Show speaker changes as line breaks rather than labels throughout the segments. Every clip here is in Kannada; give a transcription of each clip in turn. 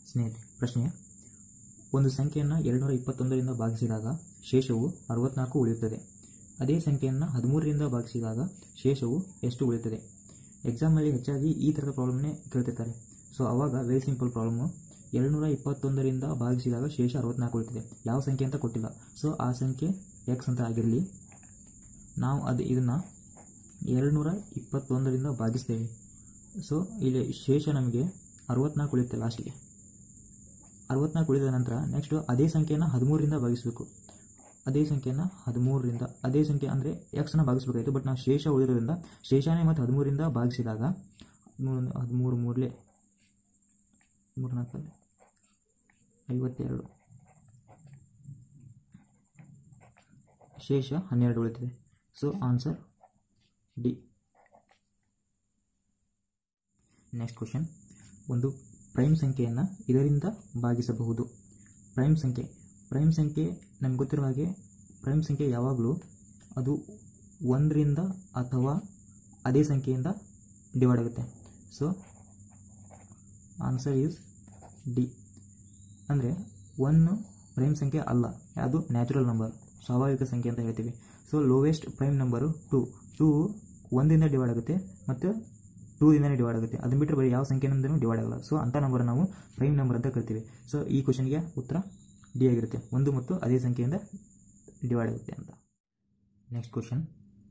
ಸ್ನೇಹಿತರೆ ಪ್ರಶ್ನೆ ಒಂದು ಸಂಖ್ಯೆಯನ್ನು ಎರಡುನೂರ ಇಪ್ಪತ್ತೊಂದರಿಂದ ಭಾಗಿಸಿದಾಗ ಶೇಷವು ಅರವತ್ನಾಲ್ಕು ಉಳಿಯುತ್ತದೆ ಅದೇ ಸಂಖ್ಯೆಯನ್ನು ಹದಿಮೂರರಿಂದ ಭಾಗಿಸಿದಾಗ ಶೇಷವು ಎಷ್ಟು ಉಳಿಯುತ್ತದೆ ಎಕ್ಸಾಮಲ್ಲಿ ಹೆಚ್ಚಾಗಿ ಈ ಥರದ ಪ್ರಾಬ್ಲಮ್ನೇ ಕೇಳ್ತಿರ್ತಾರೆ ಸೊ ಅವಾಗ ವೆರಿ ಸಿಂಪಲ್ ಪ್ರಾಬ್ಲಮ್ಮು ಎರಡುನೂರ ಇಪ್ಪತ್ತೊಂದರಿಂದ ಭಾಗಿಸಿದಾಗ ಶೇಷ ಅರವತ್ನಾಲ್ಕು ಉಳಿತದೆ ಯಾವ ಸಂಖ್ಯೆ ಅಂತ ಕೊಟ್ಟಿಲ್ಲ ಸೊ ಆ ಸಂಖ್ಯೆ ಎಕ್ಸ್ ಅಂತ ಆಗಿರಲಿ ನಾವು ಅದು ಇದನ್ನು ಎರಡುನೂರ ಇಪ್ಪತ್ತೊಂದರಿಂದ ಭಾಗಿಸ್ತೇವೆ ಸೊ ಇಲ್ಲಿ ಶೇಷ ನಮಗೆ ಅರವತ್ನಾಲ್ಕು ಉಳಿಯುತ್ತೆ ಲಾಸ್ಟಿಗೆ ಅರವತ್ನಾಲ್ಕು ಉಳಿದ ನಂತರ ನೆಕ್ಸ್ಟ್ ಅದೇ ಸಂಖ್ಯೆಯನ್ನು ಹದಿಮೂರರಿಂದ ಭಾಗಿಸಬೇಕು ಅದೇ ಸಂಖ್ಯೆಯನ್ನು ಹದಿಮೂರರಿಂದ ಅದೇ ಸಂಖ್ಯೆ ಅಂದರೆ ಎಕ್ಸ್ನ ಭಾಗಿಸ್ಬೇಕಾಯಿತು ಬಟ್ ನಾವು ಶೇಷ ಉಳಿಯೋದ್ರಿಂದ ಶೇಷನೇ ಮತ್ತು ಹದಿಮೂರರಿಂದ ಭಾಗಿಸಿದಾಗ ಹದಿಮೂರು ಹದಿಮೂರು ಮೂರಲೇ ಮೂರ್ನಾಲ್ಕಲ್ಲಿ ಐವತ್ತೆರಡು ಶೇಷ ಹನ್ನೆರಡು ಉಳಿತದೆ so answer D next question ಒಂದು ಪ್ರೈಮ್ ಸಂಖ್ಯೆಯನ್ನು ಇದರಿಂದ ಭಾಗಿಸಬಹುದು ಪ್ರೈಮ್ ಸಂಖ್ಯೆ ಪ್ರೈಮ್ ಸಂಖ್ಯೆ ನಮ್ಗೆ ಗೊತ್ತಿರೋ ಹಾಗೆ ಪ್ರೈಮ್ ಸಂಖ್ಯೆ ಯಾವಾಗಲೂ ಅದು ಒಂದರಿಂದ ಅಥವಾ ಅದೇ ಸಂಖ್ಯೆಯಿಂದ ಡಿವೈಡ್ ಆಗುತ್ತೆ ಸೊ ಆನ್ಸರ್ ಈಸ್ ಡಿ ಅಂದರೆ ಒನ್ನು ಪ್ರೈಮ್ ಸಂಖ್ಯೆ ಅಲ್ಲ ಅದು ನ್ಯಾಚುರಲ್ ನಂಬರ್ ಸ್ವಾಭಾವಿಕ ಸಂಖ್ಯೆ ಅಂತ ಹೇಳ್ತೀವಿ so lowest prime number two two ಒಂದಿಂದ ಡಿವೈಡ್ ಆಗುತ್ತೆ ಮತ್ತು ಟೂದಿಂದನೇ ಡಿವೈಡ್ ಆಗುತ್ತೆ ಅದನ್ನ ಬಿಟ್ಟರೆ ಬರೀ ಯಾವ ಸಂಖ್ಯೆಯಿಂದನೂ ಡಿವೈಡ್ ಆಗಲ್ಲ ಸೊ ಅಂಥ ನಂಬರ್ ನಾವು ಪ್ರೈಮ್ ನಂಬರ್ ಅಂತ ಕರಿತೀವಿ ಸೊ ಈ ಕ್ವಶನ್ಗೆ ಉತ್ತರ ಡಿ ಆಗಿರುತ್ತೆ ಒಂದು ಮತ್ತು ಅದೇ ಸಂಖ್ಯೆಯಿಂದ ಡಿವೈಡ್ ಆಗುತ್ತೆ ಅಂತ ನೆಕ್ಸ್ಟ್ ಕ್ವಶನ್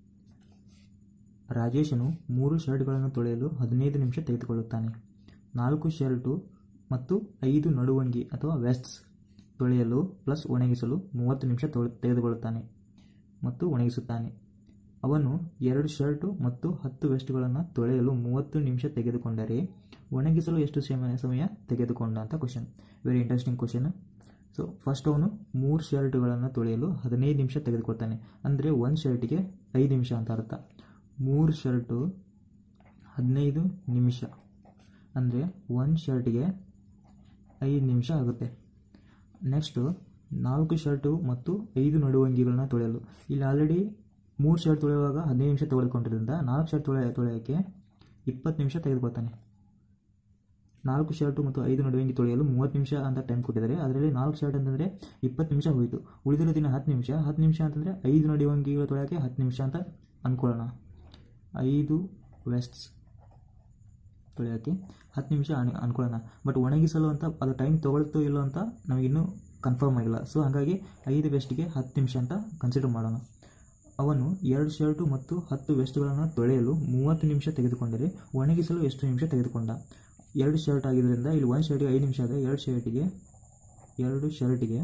ರಾಜೇಶನು ಮೂರು ಶರ್ಟ್ಗಳನ್ನು ತೊಳೆಯಲು ಹದಿನೈದು ನಿಮಿಷ ತೆಗೆದುಕೊಳ್ಳುತ್ತಾನೆ ನಾಲ್ಕು ಶರ್ಟು ಮತ್ತು ಐದು ನಡುವಂಗಿ ಅಥವಾ ವೆಸ್ಟ್ಸ್ ತೊಳೆಯಲು ಪ್ಲಸ್ ಒಣಗಿಸಲು ಮೂವತ್ತು ನಿಮಿಷ ತೊಳೆ ತೆಗೆದುಕೊಳ್ಳುತ್ತಾನೆ ಮತ್ತು ಒಣಗಿಸುತ್ತಾನೆ ಅವನು ಎರಡು ಶರ್ಟು ಮತ್ತು ಹತ್ತು ವೆಸ್ಟ್ಗಳನ್ನು ತೊಳೆಯಲು ಮೂವತ್ತು ನಿಮಿಷ ತೆಗೆದುಕೊಂಡರೆ ಒಣಗಿಸಲು ಎಷ್ಟು ಸಮಯ ಸಮಯ ತೆಗೆದುಕೊಂಡ ಅಂತ question very interesting question so first ಅವನು ಮೂರು ಶರ್ಟ್ಗಳನ್ನು ತೊಳೆಯಲು ಹದಿನೈದು ನಿಮಿಷ ತೆಗೆದುಕೊಳ್ತಾನೆ ಅಂದರೆ ಒಂದು ಶರ್ಟಿಗೆ ಐದು ನಿಮಿಷ ಅಂತ ಅರ್ಥ ಮೂರು ಶರ್ಟು ಹದಿನೈದು ನಿಮಿಷ ಅಂದರೆ ಒಂದು ಶರ್ಟಿಗೆ ಐದು ನಿಮಿಷ ಆಗುತ್ತೆ ನೆಕ್ಸ್ಟು ನಾಲ್ಕು ಶರ್ಟು ಮತ್ತು ಐದು ನಡುವಂಗಿಗಳನ್ನ ತೊಳೆಯಲು ಇಲ್ಲಿ ಆಲ್ರೆಡಿ ಮೂರು ಶರ್ಟ್ ತೊಳೆಯುವಾಗ ಹದಿನೈದು ನಿಮಿಷ ತೆಗೆದುಕೊಂಡಿದ್ದರಿಂದ ನಾಲ್ಕು ಶರ್ಟ್ ತೊಳೆ ತೊಳೆಯೋಕ್ಕೆ ಇಪ್ಪತ್ತು ನಿಮಿಷ ತೆಗೆದುಕೊಳ್ತಾನೆ ನಾಲ್ಕು ಶರ್ಟು ಮತ್ತು ಐದು ನಡುವಂಗಿ ತೊಳೆಯಲು ಮೂವತ್ತು ನಿಮಿಷ ಅಂತ ಟೈಮ್ ಕೊಟ್ಟಿದ್ದಾರೆ ಅದರಲ್ಲಿ ನಾಲ್ಕು ಶರ್ಟ್ ಅಂತಂದರೆ ಇಪ್ಪತ್ತು ನಿಮಿಷ ಹೋಯಿತು ಉಳಿದಿರೋ ದಿನ ಹತ್ತು ನಿಮಿಷ ಹತ್ತು ನಿಮಿಷ ಅಂತಂದರೆ ಐದು ನಡುವಂಗಿಗಳು ತೊಳೆಯೋಕ್ಕೆ ಹತ್ತು ನಿಮಿಷ ಅಂತ ಅಂದ್ಕೊಳ್ಳೋಣ ಐದು ವೆಸ್ಟ್ಸ್ ತೊಳೆಯೋಕ್ಕೆ ಹತ್ತು ನಿಮಿಷ ಅನ್ ಅಂದ್ಕೊಳ್ಳೋಣ ಬಟ್ ಒಣಗಿಸಲು ಅಂತ ಅದು ಟೈಮ್ ತೊಗೊಳ್ತೋ ಇಲ್ಲೋ ಅಂತ ನಮಗಿನ್ನೂ ಕನ್ಫರ್ಮ್ ಆಗಿಲ್ಲ ಸೊ ಹಾಗಾಗಿ ಐದು ವೆಸ್ಟ್ಗೆ ಹತ್ತು ನಿಮಿಷ ಅಂತ ಕನ್ಸಿಡರ್ ಮಾಡೋಣ ಅವನು ಎರಡು ಶರ್ಟು ಮತ್ತು ಹತ್ತು ವೆಸ್ಟ್ಗಳನ್ನು ತೊಳೆಯಲು ಮೂವತ್ತು ನಿಮಿಷ ತೆಗೆದುಕೊಂಡರೆ ಒಣಗಿಸಲು ಎಷ್ಟು ನಿಮಿಷ ತೆಗೆದುಕೊಂಡ ಎರಡು ಶರ್ಟ್ ಆಗಿದ್ದರಿಂದ ಇಲ್ಲಿ ಒಂದು ಶರ್ಟಿಗೆ ಐದು ನಿಮಿಷ ಆದರೆ ಎರಡು ಶರ್ಟಿಗೆ ಎರಡು ಶರ್ಟಿಗೆ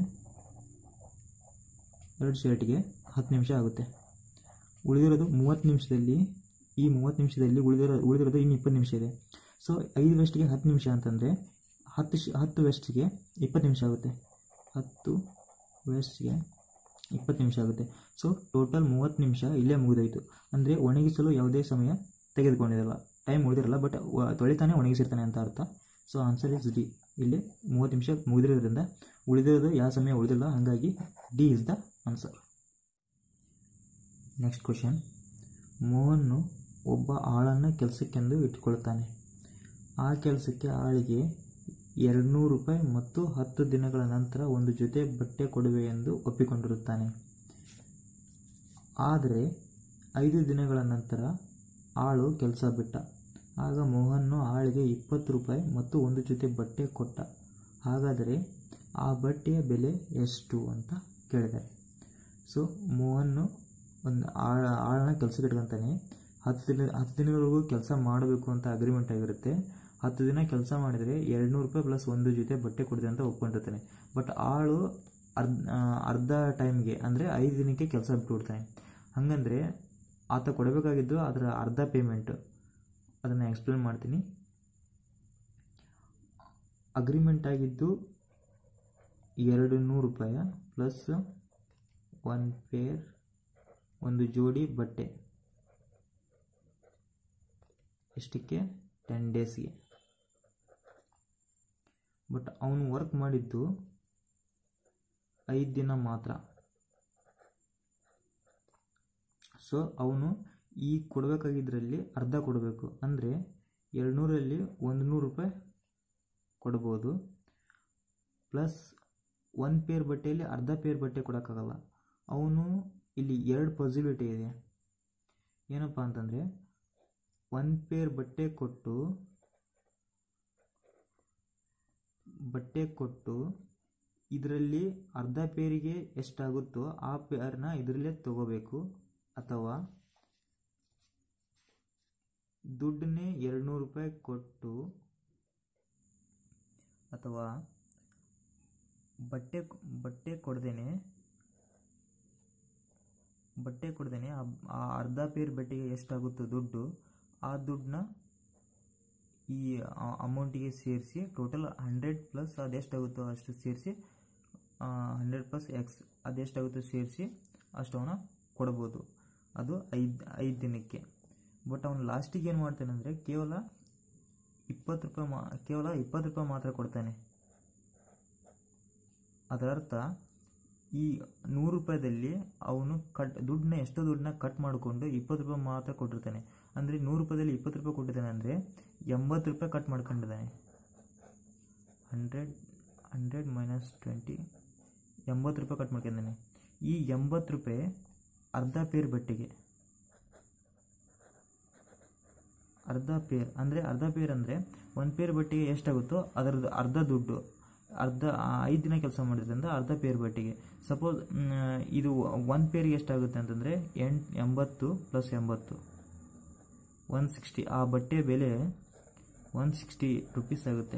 ಎರಡು ಶರ್ಟಿಗೆ ಹತ್ತು ನಿಮಿಷ ಆಗುತ್ತೆ ಉಳಿದಿರೋದು ಮೂವತ್ತು ನಿಮಿಷದಲ್ಲಿ ಈ ಮೂವತ್ತು ನಿಮಿಷದಲ್ಲಿ ಉಳಿದಿರೋ ಉಳಿದಿರೋದು ಇನ್ನು ಇಪ್ಪತ್ತು ನಿಮಿಷ ಇದೆ ಸೊ ಐದು ವೆಸ್ಟ್ಗೆ ಹತ್ತು ನಿಮಿಷ ಅಂತಂದರೆ ಹತ್ತು ಶ ಹತ್ತು ವೆಸ್ಟ್ಗೆ ಇಪ್ಪತ್ತು ನಿಮಿಷ ಆಗುತ್ತೆ ಹತ್ತು ವೆಸ್ಟ್ಗೆ ಇಪ್ಪತ್ತು ನಿಮಿಷ ಆಗುತ್ತೆ ಸೊ ಟೋಟಲ್ ಮೂವತ್ತು ನಿಮಿಷ ಇಲ್ಲೇ ಮುಗಿದೋಯ್ತು ಅಂದರೆ ಒಣಗಿಸಲು ಯಾವುದೇ ಸಮಯ ತೆಗೆದುಕೊಂಡಿರಲ್ಲ ಟೈಮ್ ಉಳಿದಿರಲ್ಲ ಬಟ್ ತೊಳಿತಾನೆ ಒಣಗಿಸಿರ್ತಾನೆ ಅಂತ ಅರ್ಥ ಸೊ ಆನ್ಸರ್ ಇಸ್ ಡಿ ಇಲ್ಲಿ ಮೂವತ್ತು ನಿಮಿಷ ಮುಗಿದಿರೋದ್ರಿಂದ ಉಳಿದಿರೋದು ಯಾವ ಸಮಯ ಉಳಿದಿಲ್ಲ ಹಾಗಾಗಿ D is the answer next question ಮೋಹನ್ನು ಒಬ್ಬ ಆಳನ್ನು ಕೆಲಸಕ್ಕೆಂದು ಇಟ್ಟುಕೊಳ್ಳುತ್ತಾನೆ ಆ ಕೆಲಸಕ್ಕೆ ಆಳಿಗೆ ಎರಡುನೂರು ರೂಪಾಯಿ ಮತ್ತು ಹತ್ತು ದಿನಗಳ ನಂತರ ಒಂದು ಜೊತೆ ಬಟ್ಟೆ ಕೊಡುವೆ ಎಂದು ಒಪ್ಪಿಕೊಂಡಿರುತ್ತಾನೆ ಆದರೆ ಐದು ದಿನಗಳ ನಂತರ ಆಳು ಕೆಲಸ ಬಿಟ್ಟ ಆಗ ಮೋಹನ್ನು ಆಳಿಗೆ ಇಪ್ಪತ್ತು ರೂಪಾಯಿ ಮತ್ತು ಒಂದು ಜೊತೆ ಬಟ್ಟೆ ಕೊಟ್ಟ ಹಾಗಾದರೆ ಆ ಬಟ್ಟೆಯ ಬೆಲೆ ಎಷ್ಟು ಅಂತ ಕೇಳಿದ್ದಾರೆ ಸೊ ಮೋಹನ್ನು ಒಂದು ಆಳ ಆಳನ್ನ ಕೆಲಸಕ್ಕೆ ಇಟ್ಕೊತಾನೆ ಹತ್ತು ದಿನ ಹತ್ತು ದಿನಗಳಿಗೂ ಕೆಲಸ ಮಾಡಬೇಕು ಅಂತ ಅಗ್ರಿಮೆಂಟ್ ಆಗಿರುತ್ತೆ ಹತ್ತು ದಿನ ಕೆಲಸ ಮಾಡಿದರೆ ಎರಡುನೂರು ರೂಪಾಯಿ ಪ್ಲಸ್ ಒಂದು ಜೊತೆ ಬಟ್ಟೆ ಕೊಡ್ತೀನಿ ಅಂತ ಒಪ್ಕೊಂಡಿರ್ತಾನೆ ಬಟ್ ಆಳು ಅರ್ಧ ಅರ್ಧ ಟೈಮ್ಗೆ ಅಂದರೆ ಐದು ದಿನಕ್ಕೆ ಕೆಲಸ ಬಿಟ್ಬಿಡ್ತಾನೆ ಹಾಗಂದರೆ ಆತ ಕೊಡಬೇಕಾಗಿದ್ದು ಅದರ ಅರ್ಧ ಪೇಮೆಂಟ್ ಅದನ್ನು ಎಕ್ಸ್ಪ್ಲೇನ್ ಮಾಡ್ತೀನಿ ಅಗ್ರಿಮೆಂಟ್ ಆಗಿದ್ದು ಎರಡು ನೂರು ರೂಪಾಯಿ ಪ್ಲಸ್ ಒನ್ ಪೇರ್ ಒಂದು ಜೋಡಿ ಬಟ್ಟೆ ಎಷ್ಟಕ್ಕೆ ಟೆನ್ ಡೇಸ್ಗೆ ಬಟ್ ಅವನು ವರ್ಕ್ ಮಾಡಿದ್ದು ಐದು ದಿನ ಮಾತ್ರ ಸೊ ಅವನು ಈ ಕೊಡಬೇಕಾಗಿದ್ರಲ್ಲಿ ಅರ್ಧ ಕೊಡಬೇಕು ಅಂದರೆ ಎರಡುನೂರಲ್ಲಿ ಒಂದು ನೂರು ರೂಪಾಯಿ ಕೊಡ್ಬೋದು ಪ್ಲಸ್ ಒಂದು ಪೇರ್ ಬಟ್ಟೆಯಲ್ಲಿ ಅರ್ಧ ಪೇರ್ ಬಟ್ಟೆ ಕೊಡೋಕ್ಕಾಗಲ್ಲ ಅವನು ಇಲ್ಲಿ ಎರಡು ಪಾಸಿಬಿಲಿಟಿ ಇದೆ ಏನಪ್ಪ ಅಂತಂದರೆ ಒಂದು ಪೇರ್ ಬಟ್ಟೆ ಕೊಟ್ಟು ಬಟ್ಟೆ ಕೊಟ್ಟು ಇದರಲ್ಲಿ ಅರ್ಧ ಪೇರಿಗೆ ಎಷ್ಟಾಗುತ್ತೋ ಆ ಪೇರ್ನ ಇದರಲ್ಲೇ ತಗೋಬೇಕು ಅಥವಾ ದುಡ್ಡನ್ನೇ ಎರಡು ನೂರು ರೂಪಾಯಿ ಕೊಟ್ಟು ಅಥವಾ ಬಟ್ಟೆ ಬಟ್ಟೆ ಕೊಡ್ದೇನೆ ಬಟ್ಟೆ ಕೊಡ್ದೇನೆ ಆ- ಆ ಅರ್ಧ ಪೇರ್ ಬಟ್ಟೆಗೆ ಎಷ್ಟಾಗುತ್ತೋ ದುಡ್ಡು ಆ ದುಡ್ಡನ್ನ ಈ ಅಮೌಂಟಿಗೆ ಸೇರಿಸಿ ಟೋಟಲ್ ಹಂಡ್ರೆಡ್ ಪ್ಲಸ್ ಅದೆಷ್ಟಾಗುತ್ತೋ ಅಷ್ಟು ಸೇರಿಸಿ ಹಂಡ್ರೆಡ್ ಪ್ಲಸ್ ಎಕ್ಸ್ ಅದೆಷ್ಟಾಗುತ್ತೋ ಸೇರಿಸಿ ಅಷ್ಟು ಅವನ ಕೊಡ್ಬೋದು ಅದು ಐದು ಐದು ದಿನಕ್ಕೆ ಬಟ್ ಅವನು ಲಾಸ್ಟಿಗೆ ಏನು ಮಾಡ್ತಾನೆ ಅಂದರೆ ಕೇವಲ ಇಪ್ಪತ್ತು ರೂಪಾಯಿ ಮಾ ಕೇವಲ ಇಪ್ಪತ್ತು ರೂಪಾಯಿ ಮಾತ್ರ ಕೊಡ್ತಾನೆ ಅದರ ಅರ್ಥ ಈ ನೂರು ರೂಪಾಯಿದಲ್ಲಿ ಅವನು ಕಟ್ ದುಡ್ಡನ್ನ ಎಷ್ಟೋ ದುಡ್ಡನ್ನ ಕಟ್ ಮಾಡಿಕೊಂಡು ಇಪ್ಪತ್ತು ರೂಪಾಯಿ ಮಾತ್ರ ಕೊಟ್ಟಿರ್ತಾನೆ ಅಂದರೆ ನೂರು ರೂಪಾಯಿದಲ್ಲಿ ಇಪ್ಪತ್ತು ರೂಪಾಯಿ ಕೊಟ್ಟಿದ್ದಾನೆ ಅಂದರೆ ಎಂಬತ್ತು ರೂಪಾಯಿ ಕಟ್ ಮಾಡ್ಕೊಂಡಿದ್ದಾನೆ ಹಂಡ್ರೆಡ್ ಹಂಡ್ರೆಡ್ ಮೈನಸ್ ಟ್ವೆಂಟಿ ಎಂಬತ್ತು ರೂಪಾಯಿ ಕಟ್ ಮಾಡ್ಕೊಂಡಿದ್ದಾನೆ ಈ ಎಂಬತ್ತು ರೂಪಾಯಿ ಅರ್ಧ ಪೇರ್ ಬಟ್ಟೆಗೆ ಅರ್ಧ ಪೇರ್ ಅಂದರೆ ಅರ್ಧ ಪೇರ್ ಅಂದರೆ ಒಂದು ಪೇರ್ ಬಟ್ಟೆಗೆ ಎಷ್ಟಾಗುತ್ತೋ ಅದರದ್ದು ಅರ್ಧ ದುಡ್ಡು ಅರ್ಧ ಐದು ದಿನ ಕೆಲಸ ಮಾಡಿದ್ರಿಂದ ಅರ್ಧ ಪೇರ್ ಬಟ್ಟೆಗೆ ಸಪೋಸ್ ಇದು ಒಂದು ಪೇರಿಗೆ ಎಷ್ಟಾಗುತ್ತೆ ಅಂತಂದರೆ ಎಂಟು ಎಂಬತ್ತು ಪ್ಲಸ್ ಎಂಬತ್ತು ಒನ್ ಸಿಕ್ಸ್ಟಿ ಆ ಬಟ್ಟೆ ಬೆಲೆ ಒನ್ ಸಿಕ್ಸ್ಟಿ ರುಪೀಸ್ ಆಗುತ್ತೆ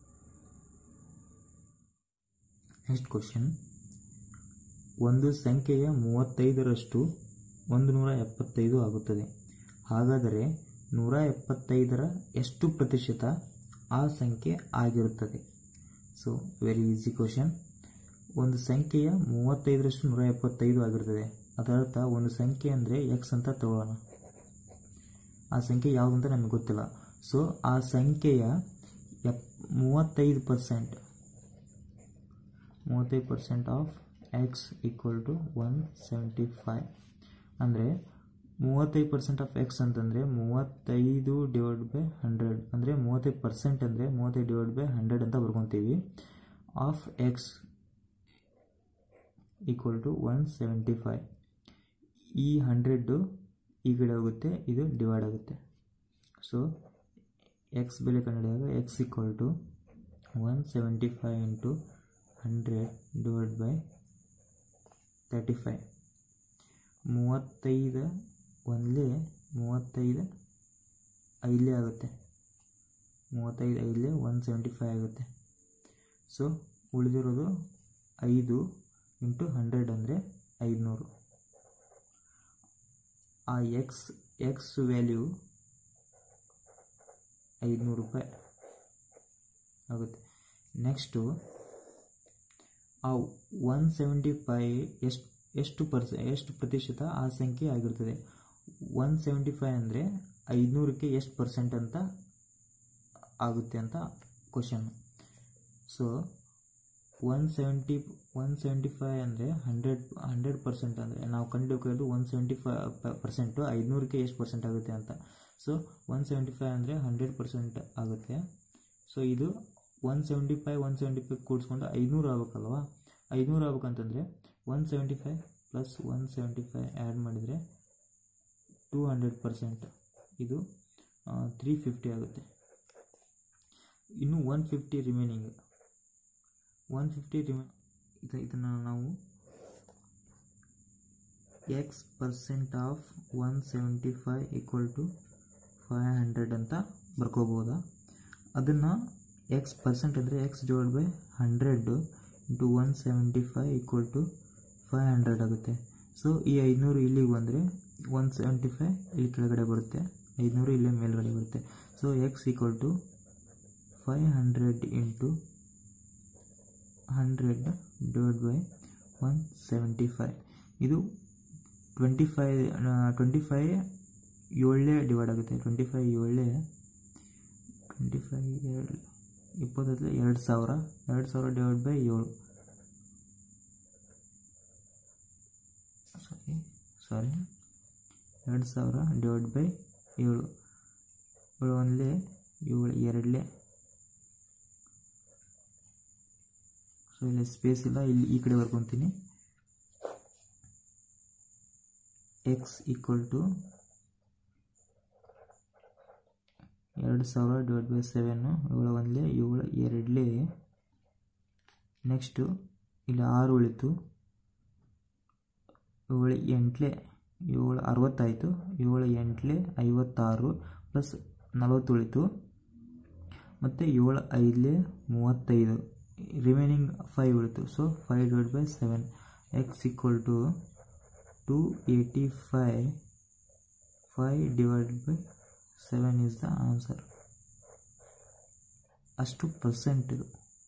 ನೆಕ್ಸ್ಟ್ ಕ್ವಶನ್ ಒಂದು ಸಂಖ್ಯೆಯ ಮೂವತ್ತೈದರಷ್ಟು ಒಂದು ನೂರ ಎಪ್ಪತ್ತೈದು ಆಗುತ್ತದೆ ಹಾಗಾದರೆ ನೂರ ಎಪ್ಪತ್ತೈದರ ಎಷ್ಟು ಪ್ರತಿಶತ ಆ ಸಂಖ್ಯೆ ಆಗಿರುತ್ತದೆ ಸೊ ವೆರಿ ಈಸಿ ಕ್ವಶನ್ ಒಂದು ಸಂಖ್ಯೆಯ ಮೂವತ್ತೈದರಷ್ಟು ನೂರ ಎಪ್ಪತ್ತೈದು ಆಗಿರುತ್ತದೆ ಅದರರ್ಥ ಒಂದು ಸಂಖ್ಯೆ ಅಂದರೆ ಎಕ್ಸ್ ಅಂತ ತಗೊಳ್ಳೋಣ ಆ ಸಂಖ್ಯೆ ಯಾವುದಂತ ನಮಗೆ ಗೊತ್ತಿಲ್ಲ ಸೊ ಆ ಸಂಖ್ಯೆಯ ಎಪ್ ಮೂವತ್ತೈದು ಪರ್ಸೆಂಟ್ ಮೂವತ್ತೈದು percent of X equal to one seventy five ಅಂದರೆ ಮೂವತ್ತೈದು ಪರ್ಸೆಂಟ್ ಆಫ್ ಎಕ್ಸ್ ಅಂತಂದರೆ ಮೂವತ್ತೈದು ಡಿವೈಡ್ ಬೈ ಹಂಡ್ರೆಡ್ ಅಂದರೆ ಮೂವತ್ತೈದು ಪರ್ಸೆಂಟ್ ಅಂದರೆ ಮೂವತ್ತೈದು ಡಿವೈಡ್ ಬೈ ಹಂಡ್ರೆಡ್ ಅಂತ ಬರ್ಕೊತೀವಿ of X equal to one seventy five ಈ ಹಂಡ್ರೆಡ್ಡು ಈ ಕಡೆ ಹೋಗುತ್ತೆ ಇದು ಡಿವೈಡ್ ಆಗುತ್ತೆ ಸೊ ಎಕ್ಸ್ ಬೆಲೆ ಕಂಡುಹಿಡಿದಾಗ X equal to one seventy five into hundred divide by thirty five ಮೂವತ್ತೈದು ಒಂದಲೇ ಮೂವತ್ತೈದು ಐದಲೇ ಆಗುತ್ತೆ ಮೂವತ್ತೈದು ಐದಲೇ ಒನ್ ಸೆವೆಂಟಿ ಫೈವ್ ಆಗುತ್ತೆ ಸೊ ಉಳಿದಿರೋದು ಐದು ಇಂಟು ಹಂಡ್ರೆಡ್ ಅಂದರೆ ಐದುನೂರು ಆ ಎಕ್ಸ್ ಎಕ್ಸ್ ವ್ಯಾಲ್ಯೂ ಐದುನೂರು ರೂಪಾಯಿ ಆಗುತ್ತೆ ನೆಕ್ಸ್ಟು ಆ ಒನ್ ಸೆವೆಂಟಿ ಫೈ ಎಷ್ಟು ಎಷ್ಟು ಪರ್ಸೆ ಎಷ್ಟು ಪ್ರತಿಶತ ಆ ಸಂಖ್ಯೆ ಆಗಿರ್ತದೆ ಒನ್ ಸೆವೆಂಟಿ ಫೈ ಅಂದರೆ ಐದುನೂರಕ್ಕೆ ಎಷ್ಟು ಪರ್ಸೆಂಟ್ ಅಂತ ಆಗುತ್ತೆ ಅಂತ question so one seventy one seventy five ಅಂದರೆ ಹಂಡ್ರೆಡ್ ಹಂಡ್ರೆಡ್ ಪರ್ಸೆಂಟ್ ಅಂದರೆ ನಾವು ಕಂಡುಹಿಡಿಯೋದು ಒನ್ ಸೆವೆಂಟಿ ಫೈ ಪರ್ಸೆಂಟು ಐದುನೂರಕ್ಕೆ ಎಷ್ಟು ಪರ್ಸೆಂಟ್ ಆಗುತ್ತೆ ಅಂತ ಸೊ ಒನ್ ಸೆವೆಂಟಿ ಫೈ ಅಂದರೆ ಹಂಡ್ರೆಡ್ ಪರ್ಸೆಂಟ್ ಆಗುತ್ತೆ ಸೊ ಇದು one seventy five one seventy five ಕೂಡಿಸ್ಕೊಂಡು ಐನೂರು ಆಗ್ಬೇಕಲ್ವಾ ಐನೂರು ಆಗ್ಬೇಕಂತಂದರೆ one seventy five plus one seventy five add ಮಾಡಿದರೆ ಟೂ ಹಂಡ್ರೆಡ್ ಪರ್ಸೆಂಟ್ ಇದು ತ್ರೀ ಫಿಫ್ಟಿ ಆಗುತ್ತೆ ಇನ್ನು one fifty remaining one fifty ರಿಮೈ ಇದು ಇದನ್ನು ನಾವು X percent of one seventy five equal to five hundred ಅಂತ ಬರ್ಕೋಬೋದಾ ಅದನ್ನು ಎಕ್ಸ್ ಪರ್ಸೆಂಟ್ ಅಂದರೆ X divide by hundred into one seventy five equal to five hundred ಆಗುತ್ತೆ ಸೊ ಈ ಐದುನೂರು ಇಲ್ಲಿಗೆ ಬಂದರೆ ಒನ್ ಸೆವೆಂಟಿ ಫೈ ಇಲ್ಲಿ ಕೆಳಗಡೆ ಬರುತ್ತೆ ಐದುನೂರು ಇಲ್ಲೇ ಮೇಲ್ಗಡೆ ಬರುತ್ತೆ so X equal to five hundred into hundred divide by one seventy five ಇದು ಟ್ವೆಂಟಿ ಫೈ ಟ್ವೆಂಟಿ ಫೈ ಏಳನೇ ಡಿವೈಡ್ ಆಗುತ್ತೆ ಟ್ವೆಂಟಿ ಫೈ ಏಳನೇ ಟ್ವೆಂಟಿ ಫೈ ಎರಡು ಇಪ್ಪತ್ತೈದು ಎರಡು ಸಾವಿರ ಎರಡು ಸಾವಿರ ಡಿವೈಡ್ ಬೈ ಏಳು ಸಾರಿ ಸಾರಿ ಎರಡು ಸಾವಿರ ಡಿವೈಡ್ ಬೈ ಏಳು ಏಳು ಒಂದಲೇ ಏಳು ಎರಡಲೇ ಇಲ್ಲಿ ಸ್ಪೇಸ್ ಇಲ್ಲ ಇಲ್ಲಿ ಈ ಕಡೆ ಬರ್ಕೊತೀನಿ ಎಕ್ಸ್ ಈಕ್ವಲ್ ಟು ಎರಡು ಸಾವಿರ ಡಿವೈಡ್ ಬೈ ಸೆವೆನ್ನು ಏಳು ಒಂದಲೇ ಏಳು ಎರಡಲೇ ನೆಕ್ಸ್ಟು ಇಲ್ಲಿ ಆರು ಉಳಿತು ಏಳು ಎಂಟ್ಲೆ ಏಳು ಅರವತ್ತಾಯಿತು ಏಳು ಎಂಟ್ಲೆ ಐವತ್ತಾರು ಪ್ಲಸ್ ನಲವತ್ತು ಉಳಿತು ಮತ್ತು ಏಳು ಐದಲೇ ಮೂವತ್ತೈದು ರಿಮೈನಿಂಗ್ ಫೈವ್ ಉಳಿತು so five divide by seven X equal to two eighty five five divide by seven is the answer ಅಷ್ಟು ಪರ್ಸೆಂಟ್ ಇದು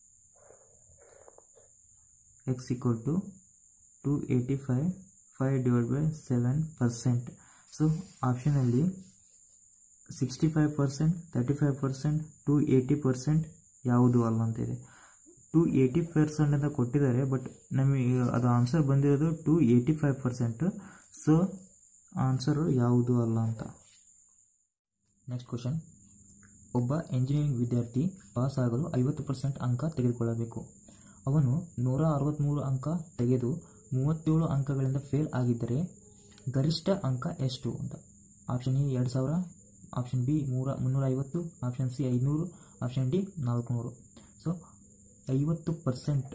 X equal to two eighty five five divide by seven percent so ಆಪ್ಷನಲ್ಲಿ sixty five percent thirty five percent two eighty percent ಯಾವುದು ಅಲ್ಲ ಅಂತಿದೆ ಟು ಏಯ್ಟಿ ಪರ್ಸೆಂಟ್ ಅಂತ ಕೊಟ್ಟಿದ್ದಾರೆ ಬಟ್ ನಮಗೆ ಅದು ಆನ್ಸರ್ ಬಂದಿರೋದು two eighty five percent so answer ಯಾವುದು ಅಲ್ಲ ಅಂತ ನೆಕ್ಸ್ಟ್ ಕ್ವಶನ್ ಒಬ್ಬ ಎಂಜಿನಿಯರಿಂಗ್ ವಿದ್ಯಾರ್ಥಿ ಪಾಸ್ ಆಗಲು ಐವತ್ತು ಪರ್ಸೆಂಟ್ ಅಂಕ ತೆಗೆದುಕೊಳ್ಳಬೇಕು ಅವನು ನೂರ ಅರವತ್ತ್ಮೂರು ಅಂಕ ತೆಗೆದು ಮೂವತ್ತೇಳು ಅಂಕಗಳಿಂದ ಫೇಲ್ ಆಗಿದ್ದರೆ ಗರಿಷ್ಠ ಅಂಕ ಎಷ್ಟು ಅಂತ ಆಪ್ಷನ್ ಎ ಎರಡು ಸಾವಿರ ಆಪ್ಷನ್ ಬಿ ಮೂರ ಮುನ್ನೂರ ಐವತ್ತು ಆಪ್ಷನ್ ಸಿ ಐನೂರು ಆಪ್ಷನ್ ಡಿ ನಾಲ್ಕುನೂರು ಸೊ ಐವತ್ತು ಪರ್ಸೆಂಟ್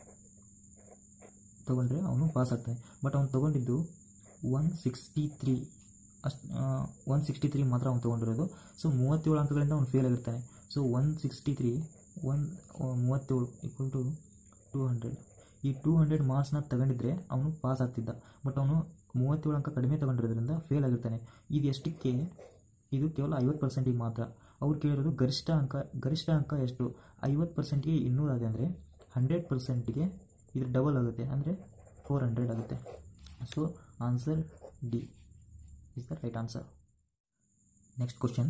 ತೊಗೊಂಡ್ರೆ ಅವನು ಪಾಸ್ ಆಗ್ತಾನೆ ಬಟ್ ಅವನು ತೊಗೊಂಡಿದ್ದು ಒನ್ ಸಿಕ್ಸ್ಟಿ ತ್ರೀ ಅಷ್ಟು ಒನ್ ಸಿಕ್ಸ್ಟಿ ತ್ರೀ ಮಾತ್ರ ಅವ್ನು ತೊಗೊಂಡಿರೋದು ಸೊ ಮೂವತ್ತೇಳು ಅಂಕಗಳಿಂದ ಅವ್ನು ಫೇಲ್ ಆಗಿರ್ತಾನೆ so one sixty three one ಮೂವತ್ತೇಳು ಈಕ್ವಲ್ ಟು ಟೂ ಹಂಡ್ರೆಡ್ ಈ ಟೂ ಹಂಡ್ರೆಡ್ ಮಾರ್ಕ್ಸ್ನ ತಗೊಂಡಿದ್ರೆ ಅವನು ಪಾಸ್ ಆಗ್ತಿದ್ದ ಬಟ್ ಅವನು ಮೂವತ್ತೇಳು ಅಂಕ ಕಡಿಮೆ ತಗೊಂಡಿರೋದ್ರಿಂದ ಫೇಲ್ ಆಗಿರ್ತಾನೆ ಇದು ಎಷ್ಟಕ್ಕೆ ಇದು ಕೇವಲ ಐವತ್ತು ಪರ್ಸೆಂಟಿಗೆ ಮಾತ್ರ ಅವ್ರು ಕೇಳಿರೋದು ಗರಿಷ್ಠ ಅಂಕ ಗರಿಷ್ಠ ಅಂಕ ಎಷ್ಟು ಐವತ್ತು ಪರ್ಸೆಂಟ್ಗೆ ಇನ್ನೂರಾದೆ ಅಂದರೆ ಹಂಡ್ರೆಡ್ ಪರ್ಸೆಂಟ್ಗೆ ಇದು ಡಬಲ್ ಆಗುತ್ತೆ ಅಂದರೆ ಫೋರ್ ಹಂಡ್ರೆಡ್ ಆಗುತ್ತೆ so answer D is the right answer next question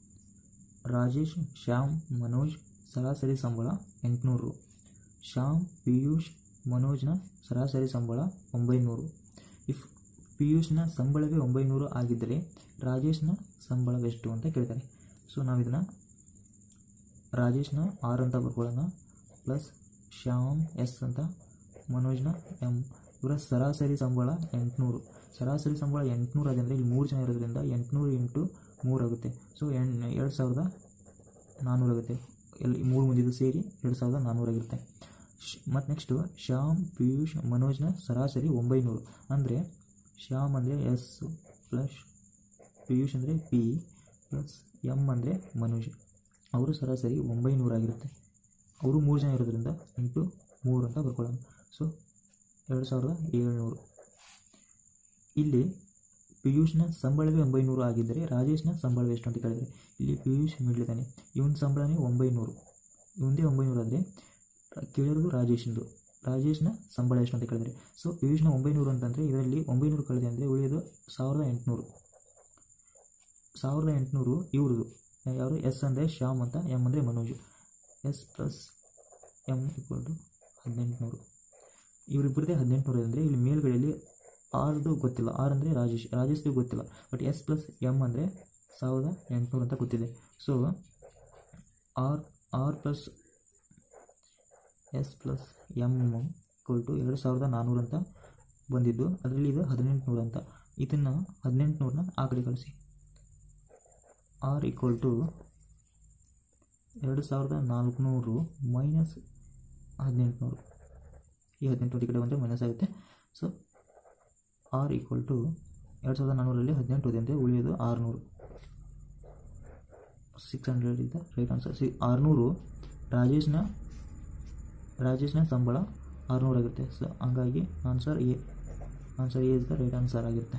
Rajesh Shyam Manoj ಸರಾಸರಿ ಸಂಬಳ ಎಂಟುನೂರು ಶ್ಯಾಮ್ ಪಿಯೂಷ್ ಮನೋಜ್ನ ಸರಾಸರಿ ಸಂಬಳ ಒಂಬೈನೂರು ಇಫ್ ಪಿಯೂಷ್ನ ಸಂಬಳವೇ ಒಂಬೈನೂರು ಆಗಿದ್ದರೆ ರಾಜೇಶ್ನ ಸಂಬಳವೆಷ್ಟು ಅಂತ ಕೇಳ್ತಾರೆ ಸೊ ನಾವು ಇದನ್ನು ರಾಜೇಶ್ನ ಆರ್ ಅಂತ ಬರ್ಕೊಳ್ಳೋಣ ಪ್ಲಸ್ ಶ್ಯಾಮ್ ಎಸ್ ಅಂತ ಮನೋಜ್ನ ಎಮ್ ಇವರ ಸರಾಸರಿ ಸಂಬಳ ಎಂಟುನೂರು ಸರಾಸರಿ ಸಂಬಳ ಎಂಟುನೂರು ಆಗಿದೆ ಅಂದರೆ ಇಲ್ಲಿ ಮೂರು ಜನ ಇರೋದ್ರಿಂದ ಎಂಟುನೂರು ಇಂಟು ಮೂರು ಆಗುತ್ತೆ ಸೊ ಎಣ್ ಎರಡು ಸಾವಿರದ ನಾನ್ನೂರು ಆಗುತ್ತೆ ಎಲ್ಲಿ ಮೂರು ಮುಂದಿದ್ದು ಸೇರಿ ಎರಡು ಸಾವಿರದ ನಾನ್ನೂರಾಗಿರುತ್ತೆ ಮತ್ತು ನೆಕ್ಸ್ಟು ಶ್ಯಾಮ್ ಪಿಯೂಷ್ ಮನೋಜ್ನ ಸರಾಸರಿ ಒಂಬೈನೂರು ಅಂದರೆ ಶ್ಯಾಮ್ ಅಂದರೆ ಎಸ್ ಪ್ಲಸ್ ಪಿಯೂಷ್ ಅಂದರೆ ಪಿ ಪ್ಲಸ್ ಎಮ್ ಅಂದರೆ ಮನೋಜ್ ಅವರು ಸರಾಸರಿ ಒಂಬೈನೂರಾಗಿರುತ್ತೆ ಅವರು ಮೂರು ಜನ ಇರೋದ್ರಿಂದ ಇಂಟು ಮೂರು ಅಂತ ಬರ್ಕೊಳ್ಳೋಣ ಸೊ ಎರಡು ಸಾವಿರದ ಏಳ್ನೂರು ಇಲ್ಲಿ ಪಿಯೂಷ್ನ ಸಂಬಳವೇ ಒಂಬೈನೂರು ಆಗಿದ್ದರೆ ರಾಜೇಶ್ನ ಸಂಬಳ ಎಷ್ಟು ಅಂತ ಕೇಳಿದರೆ ಇಲ್ಲಿ ಪಿಯೂಷ್ ಮಿಡ್ಲಿದ್ದಾನೆ ಇವನ ಸಂಬಳನೇ ಒಂಬೈನೂರು ಇವಂದೇ ಒಂಬೈನೂರು ಆದರೆ ಕೇಳಿರೋದು ರಾಜೇಶಿಂದು ರಾಜೇಶ್ನ ಸಂಬಳ ಎಷ್ಟು ಅಂತ ಕೇಳಿದರೆ ಸೊ ಪಿಯೂಷ್ನ ಒಂಬೈನೂರು ಅಂತಂದರೆ ಇದರಲ್ಲಿ ಒಂಬೈನೂರು ಕಳೆದೆ ಅಂದರೆ ಉಳಿಯೋದು ಸಾವಿರದ ಎಂಟುನೂರು ಸಾವಿರದ ಎಂಟುನೂರು ಇವ್ರದ್ದು ಯಾರು ಎಸ್ ಅಂದರೆ ಶ್ಯಾಮ್ ಅಂತ ಎಮ್ ಅಂದರೆ Manoj S plus M equal to ಹದಿನೆಂಟುನೂರು ಇವರಿಬ್ಬರದೇ ಹದಿನೆಂಟುನೂರು ಅಂದರೆ ಇಲ್ಲಿ ಮೇಲ್ಗಡೆಯಲ್ಲಿ ಆರ್ದು ಗೊತ್ತಿಲ್ಲ ಆರ್ ಅಂದರೆ ರಾಜೇಶ್ ರಾಜೇಶ್ದು ಗೊತ್ತಿಲ್ಲ ಬಟ್ ಎಸ್ ಪ್ಲಸ್ ಎಮ್ ಅಂದರೆ ಸಾವಿರದ ಎಂಟುನೂರು ಅಂತ ಗೊತ್ತಿದೆ so R R plus S plus M equal to ಎರಡು ಸಾವಿರದ ನಾನ್ನೂರು ಅಂತ ಬಂದಿದ್ದು ಅದರಲ್ಲಿ ಇದು ಹದಿನೆಂಟುನೂರು ಅಂತ ಇದನ್ನು ಹದಿನೆಂಟುನೂರನ್ನ ಆ ಕಡೆ ಕಳಿಸಿ ಆರ್ ಈಕ್ವಲ್ ಟು ಎರಡು ಸಾವಿರದ ನಾಲ್ಕುನೂರು ಮೈನಸ್ ಹದಿನೆಂಟುನೂರು ಈ ಹದಿನೆಂಟು ಈ ಕಡೆ ಬಂದರೆ ಮೈನಸ್ ಆಗುತ್ತೆ ಸೊ ಆರ್ ಈಕ್ವಲ್ ಟು ಎರಡು ಸಾವಿರದ ನಾನ್ನೂರಲ್ಲಿ ಹದಿನೆಂಟು ಇದೆ ಅಂದರೆ ಉಳಿಯೋದು ಆರುನೂರು ಸಿಕ್ಸ್ ಹಂಡ್ರೆಡ್ ಇದೆ ರೈಟ್ ಆನ್ಸರ್ ಸಿ ಆರುನೂರು ರಾಜೇಶ್ನ ರಾಜೇಶ್ನ ಸಂಬಳ ಆರುನೂರಾಗಿರುತ್ತೆ ಸೊ ಹಂಗಾಗಿ answer A answer A is the right answer ಆಗಿರುತ್ತೆ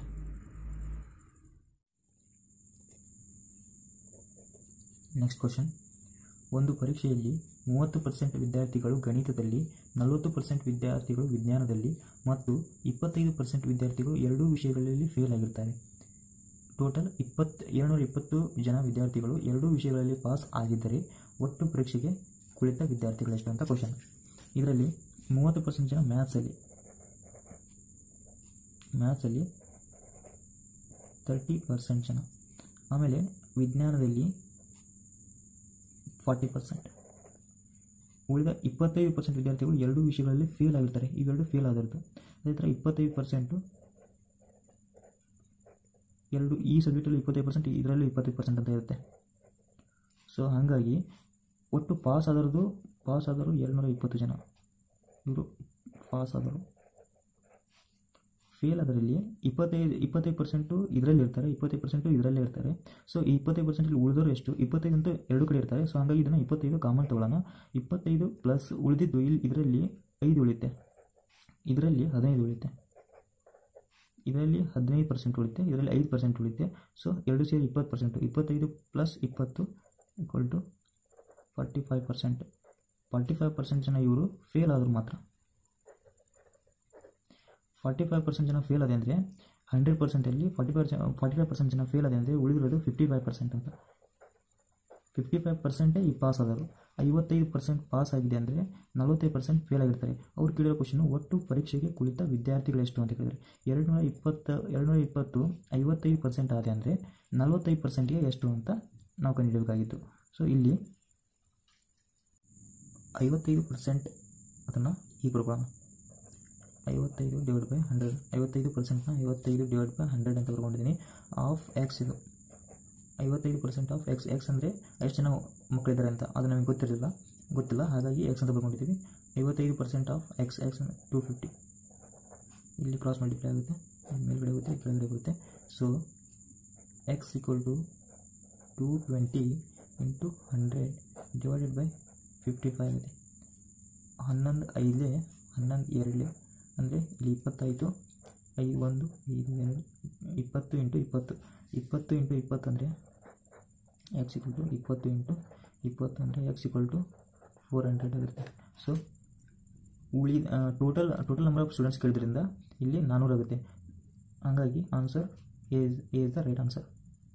ನೆಕ್ಸ್ಟ್ ಕ್ವಶನ್ ಒಂದು ಪರೀಕ್ಷೆಯಲ್ಲಿ ಮೂವತ್ತು ಪರ್ಸೆಂಟ್ ವಿದ್ಯಾರ್ಥಿಗಳು ಗಣಿತದಲ್ಲಿ ನಲವತ್ತು ಪರ್ಸೆಂಟ್ ವಿದ್ಯಾರ್ಥಿಗಳು ವಿಜ್ಞಾನದಲ್ಲಿ ಮತ್ತು ಇಪ್ಪತ್ತೈದು ಪರ್ಸೆಂಟ್ ವಿದ್ಯಾರ್ಥಿಗಳು ಎರಡೂ ವಿಷಯಗಳಲ್ಲಿ ಫೇಲ್ ಆಗಿರ್ತಾರೆ ಟೋಟಲ್ ಇಪ್ಪತ್ತು ಏಳ್ನೂರ ಇಪ್ಪತ್ತು ಜನ ವಿದ್ಯಾರ್ಥಿಗಳು ಎರಡೂ ವಿಷಯಗಳಲ್ಲಿ ಪಾಸ್ ಆಗಿದ್ದರೆ ಒಟ್ಟು ಪರೀಕ್ಷೆಗೆ ಕುಳಿತ ವಿದ್ಯಾರ್ಥಿಗಳು ಎಷ್ಟು ಅಂತ ಕ್ವಶನ್ ಇದರಲ್ಲಿ ಮೂವತ್ತು ಪರ್ಸೆಂಟ್ ಜನ ಮ್ಯಾಥ್ಸಲ್ಲಿ ಮ್ಯಾಥ್ಸಲ್ಲಿ ತರ್ಟಿ ಪರ್ಸೆಂಟ್ ಜನ ಆಮೇಲೆ ವಿಜ್ಞಾನದಲ್ಲಿ ಫಾರ್ಟಿ ಪರ್ಸೆಂಟ್ ಉಳಿದ ಇಪ್ಪತ್ತೈದು ಪರ್ಸೆಂಟ್ ವಿದ್ಯಾರ್ಥಿಗಳು ಎರಡೂ ವಿಷಯಗಳಲ್ಲಿ ಫೇಲ್ ಆಗಿರ್ತಾರೆ ಇವೆರಡು ಫೇಲ್ ಆಗಿರುತ್ತೆ ಅದೇ ಥರ ಇಪ್ಪತ್ತೈದು ಪರ್ಸೆಂಟು ಎರಡು ಈ ಸಬ್ಜೆಕ್ಟಲ್ಲಿ ಇಪ್ಪತ್ತೈದು ಪರ್ಸೆಂಟ್ ಇದರಲ್ಲಿ ಇಪ್ಪತ್ತೈದು ಪರ್ಸೆಂಟ್ ಅಂತ ಇರುತ್ತೆ ಸೊ ಹಾಗಾಗಿ ಒಟ್ಟು ಪಾಸ್ ಆದರದು ಪಾಸ್ ಆದರು ಎರಡುನೂರ ಇಪ್ಪತ್ತು ಜನ ಇವರು ಪಾಸ್ ಆದರು ಫೇಲ್ ಅದರಲ್ಲಿ ಇಪ್ಪತ್ತೈದು ಇಪ್ಪತ್ತೈದು ಪರ್ಸೆಂಟು ಇದರಲ್ಲಿ ಇರ್ತಾರೆ ಇಪ್ಪತ್ತೈದು ಪರ್ಸೆಂಟು ಇದರಲ್ಲೇ ಇರ್ತಾರೆ ಸೊ ಈ ಇಪ್ಪತ್ತೈದು ಪರ್ಸೆಂಟಲ್ಲಿ ಉಳಿದವರು ಎಷ್ಟು ಇಪ್ಪತ್ತೈದು ಅಂತ ಎರಡು ಕಡೆ ಇರ್ತಾರೆ ಸೊ ಹಾಗಾಗಿ ಇದನ್ನು ಇಪ್ಪತ್ತೈದು ಕಾಮನ್ ತೊಗೊಳ್ಳೋಣ ಇಪ್ಪತ್ತೈದು ಪ್ಲಸ್ ಉಳಿದಿದ್ದು ಇಲ್ಲಿ ಇದರಲ್ಲಿ ಐದು ಉಳಿಯುತ್ತೆ ಇದರಲ್ಲಿ ಹದಿನೈದು ಉಳಿಯುತ್ತೆ ಇದರಲ್ಲಿ ಹದಿನೈದು ಪರ್ಸೆಂಟ್ ಉಳಿಯುತ್ತೆ ಇದರಲ್ಲಿ ಐದು ಪರ್ಸೆಂಟ್ ಉಳಿಯುತ್ತೆ ಸೊ ಎರಡು ಸೇರಿ ಇಪ್ಪತ್ತು ಪರ್ಸೆಂಟು ಇಪ್ಪತ್ತೈದು ಪ್ಲಸ್ ಇಪ್ಪತ್ತು equal to forty five percent forty five percent ಜನ ಇವರು ಫೇಲ್ ಆದರು ಮಾತ್ರ ಫಾರ್ಟಿ ಫೈವ್ ಪರ್ಸೆಂಟ್ ಜನ ಫೇಲ್ ಅದೇ ಅಂದರೆ ಹಂಡ್ರೆಡ್ ಪರ್ಸೆಂಟಲ್ಲಿ forty five forty five percent ಜನ ಫೇಲ್ ಅದೇ ಅಂದರೆ ಉಳಿದಿರೋದು ಫಿಫ್ಟಿ ಫೈವ್ ಪರ್ಸೆಂಟ್ ಅಂತ ಫಿಫ್ಟಿ ಫೈವ್ ಪರ್ಸೆಂಟೇ ಈ ಪಾಸ್ ಆದರು ಐವತ್ತೈದು ಪರ್ಸೆಂಟ್ ಪಾಸ್ ಆಗಿದೆ ಅಂದರೆ ನಲವತ್ತೈದು ಪರ್ಸೆಂಟ್ ಫೇಲ್ ಆಗಿರ್ತಾರೆ ಅವ್ರು ಕೇಳಿರೋ ಕ್ವಶನು ಒಟ್ಟು ಪರೀಕ್ಷೆಗೆ ಕುಳಿತ ವಿದ್ಯಾರ್ಥಿಗಳು ಎಷ್ಟು ಅಂತ ಕೇಳಿದರೆ ಎರಡು ನೂರ ಇಪ್ಪತ್ತು ಎರಡು ನೂರ ಇಪ್ಪತ್ತು ಐವತ್ತೈದು ಪರ್ಸೆಂಟ್ ಆದ ಅಂದರೆ ನಲವತ್ತೈದು ಪರ್ಸೆಂಟ್ಗೆ ಎಷ್ಟು ಅಂತ ನಾವು ಕಂಡುಹಿಡಬೇಕಾಗಿತ್ತು ಸೊ ಇಲ್ಲಿ ಐವತ್ತೈದು ಪರ್ಸೆಂಟ್ ಅದನ್ನು ಹೀಗೆ ಬರ್ಕೊಳ್ಳೋಣ ಐವತ್ತೈದು ಡಿವೈಡ್ ಬೈ ಹಂಡ್ರೆಡ್ ಐವತ್ತೈದು ಪರ್ಸೆಂಟ್ನ ಐವತ್ತೈದು ಡಿವೈಡ್ ಬೈ ಹಂಡ್ರೆಡ್ ಅಂತ ಬರ್ಕೊಂಡಿದ್ದೀನಿ ಆಫ್ ಎಕ್ಸ್ ಇದು ಐವತ್ತೈದು ಪರ್ಸೆಂಟ್ ಆಫ್ ಎಕ್ಸ್ ಎಕ್ಸ್ ಅಂದರೆ ಎಷ್ಟು ಜನ ಮಕ್ಕಳಿದ್ದಾರೆ ಅಂತ ಅದು ನಮಗೆ ಗೊತ್ತಿರಲಿಲ್ಲ ಗೊತ್ತಿಲ್ಲ ಹಾಗಾಗಿ ಎಕ್ಸ್ ಅಂತ ಬರ್ಕೊಂಡಿದ್ದೀವಿ ಐವತ್ತೈದು percent of X X two fifty ಇಲ್ಲಿ ಕ್ರಾಸ್ ಮಲ್ಟಿಪ್ಲೈ ಆಗುತ್ತೆ ಮೇಲ್ಗಡೆ ಹೋಗುತ್ತೆ ಕೆಳಗಡೆ ಬರುತ್ತೆ so X equal to two twenty into hundred divided by fifty five ಇದೆ ಹನ್ನೊಂದು ಐದಲೇ ಹನ್ನೊಂದು ಎರಡಲೇ ಅಂದರೆ ಇಲ್ಲಿ ಇಪ್ಪತ್ತೈದು ಐದು ಒಂದು ಐದು ಎರಡು ಇಪ್ಪತ್ತು ಇಂಟು ಇಪ್ಪತ್ತು ಇಪ್ಪತ್ತು ಇಂಟು ಇಪ್ಪತ್ತು ಅಂದರೆ ಎಕ್ಸ್ ಇಕ್ವಲ್ ಟು ಇಪ್ಪತ್ತು ಇಂಟು ಇಪ್ಪತ್ತು ಅಂದರೆ X equal to four hundred ಆಗಿರುತ್ತೆ ಸೊ ಉಳಿ total total number of students ಕೇಳಿದ್ರಿಂದ ಇಲ್ಲಿ ನಾನ್ನೂರು ಆಗುತ್ತೆ ಹಾಗಾಗಿ answer is is the right answer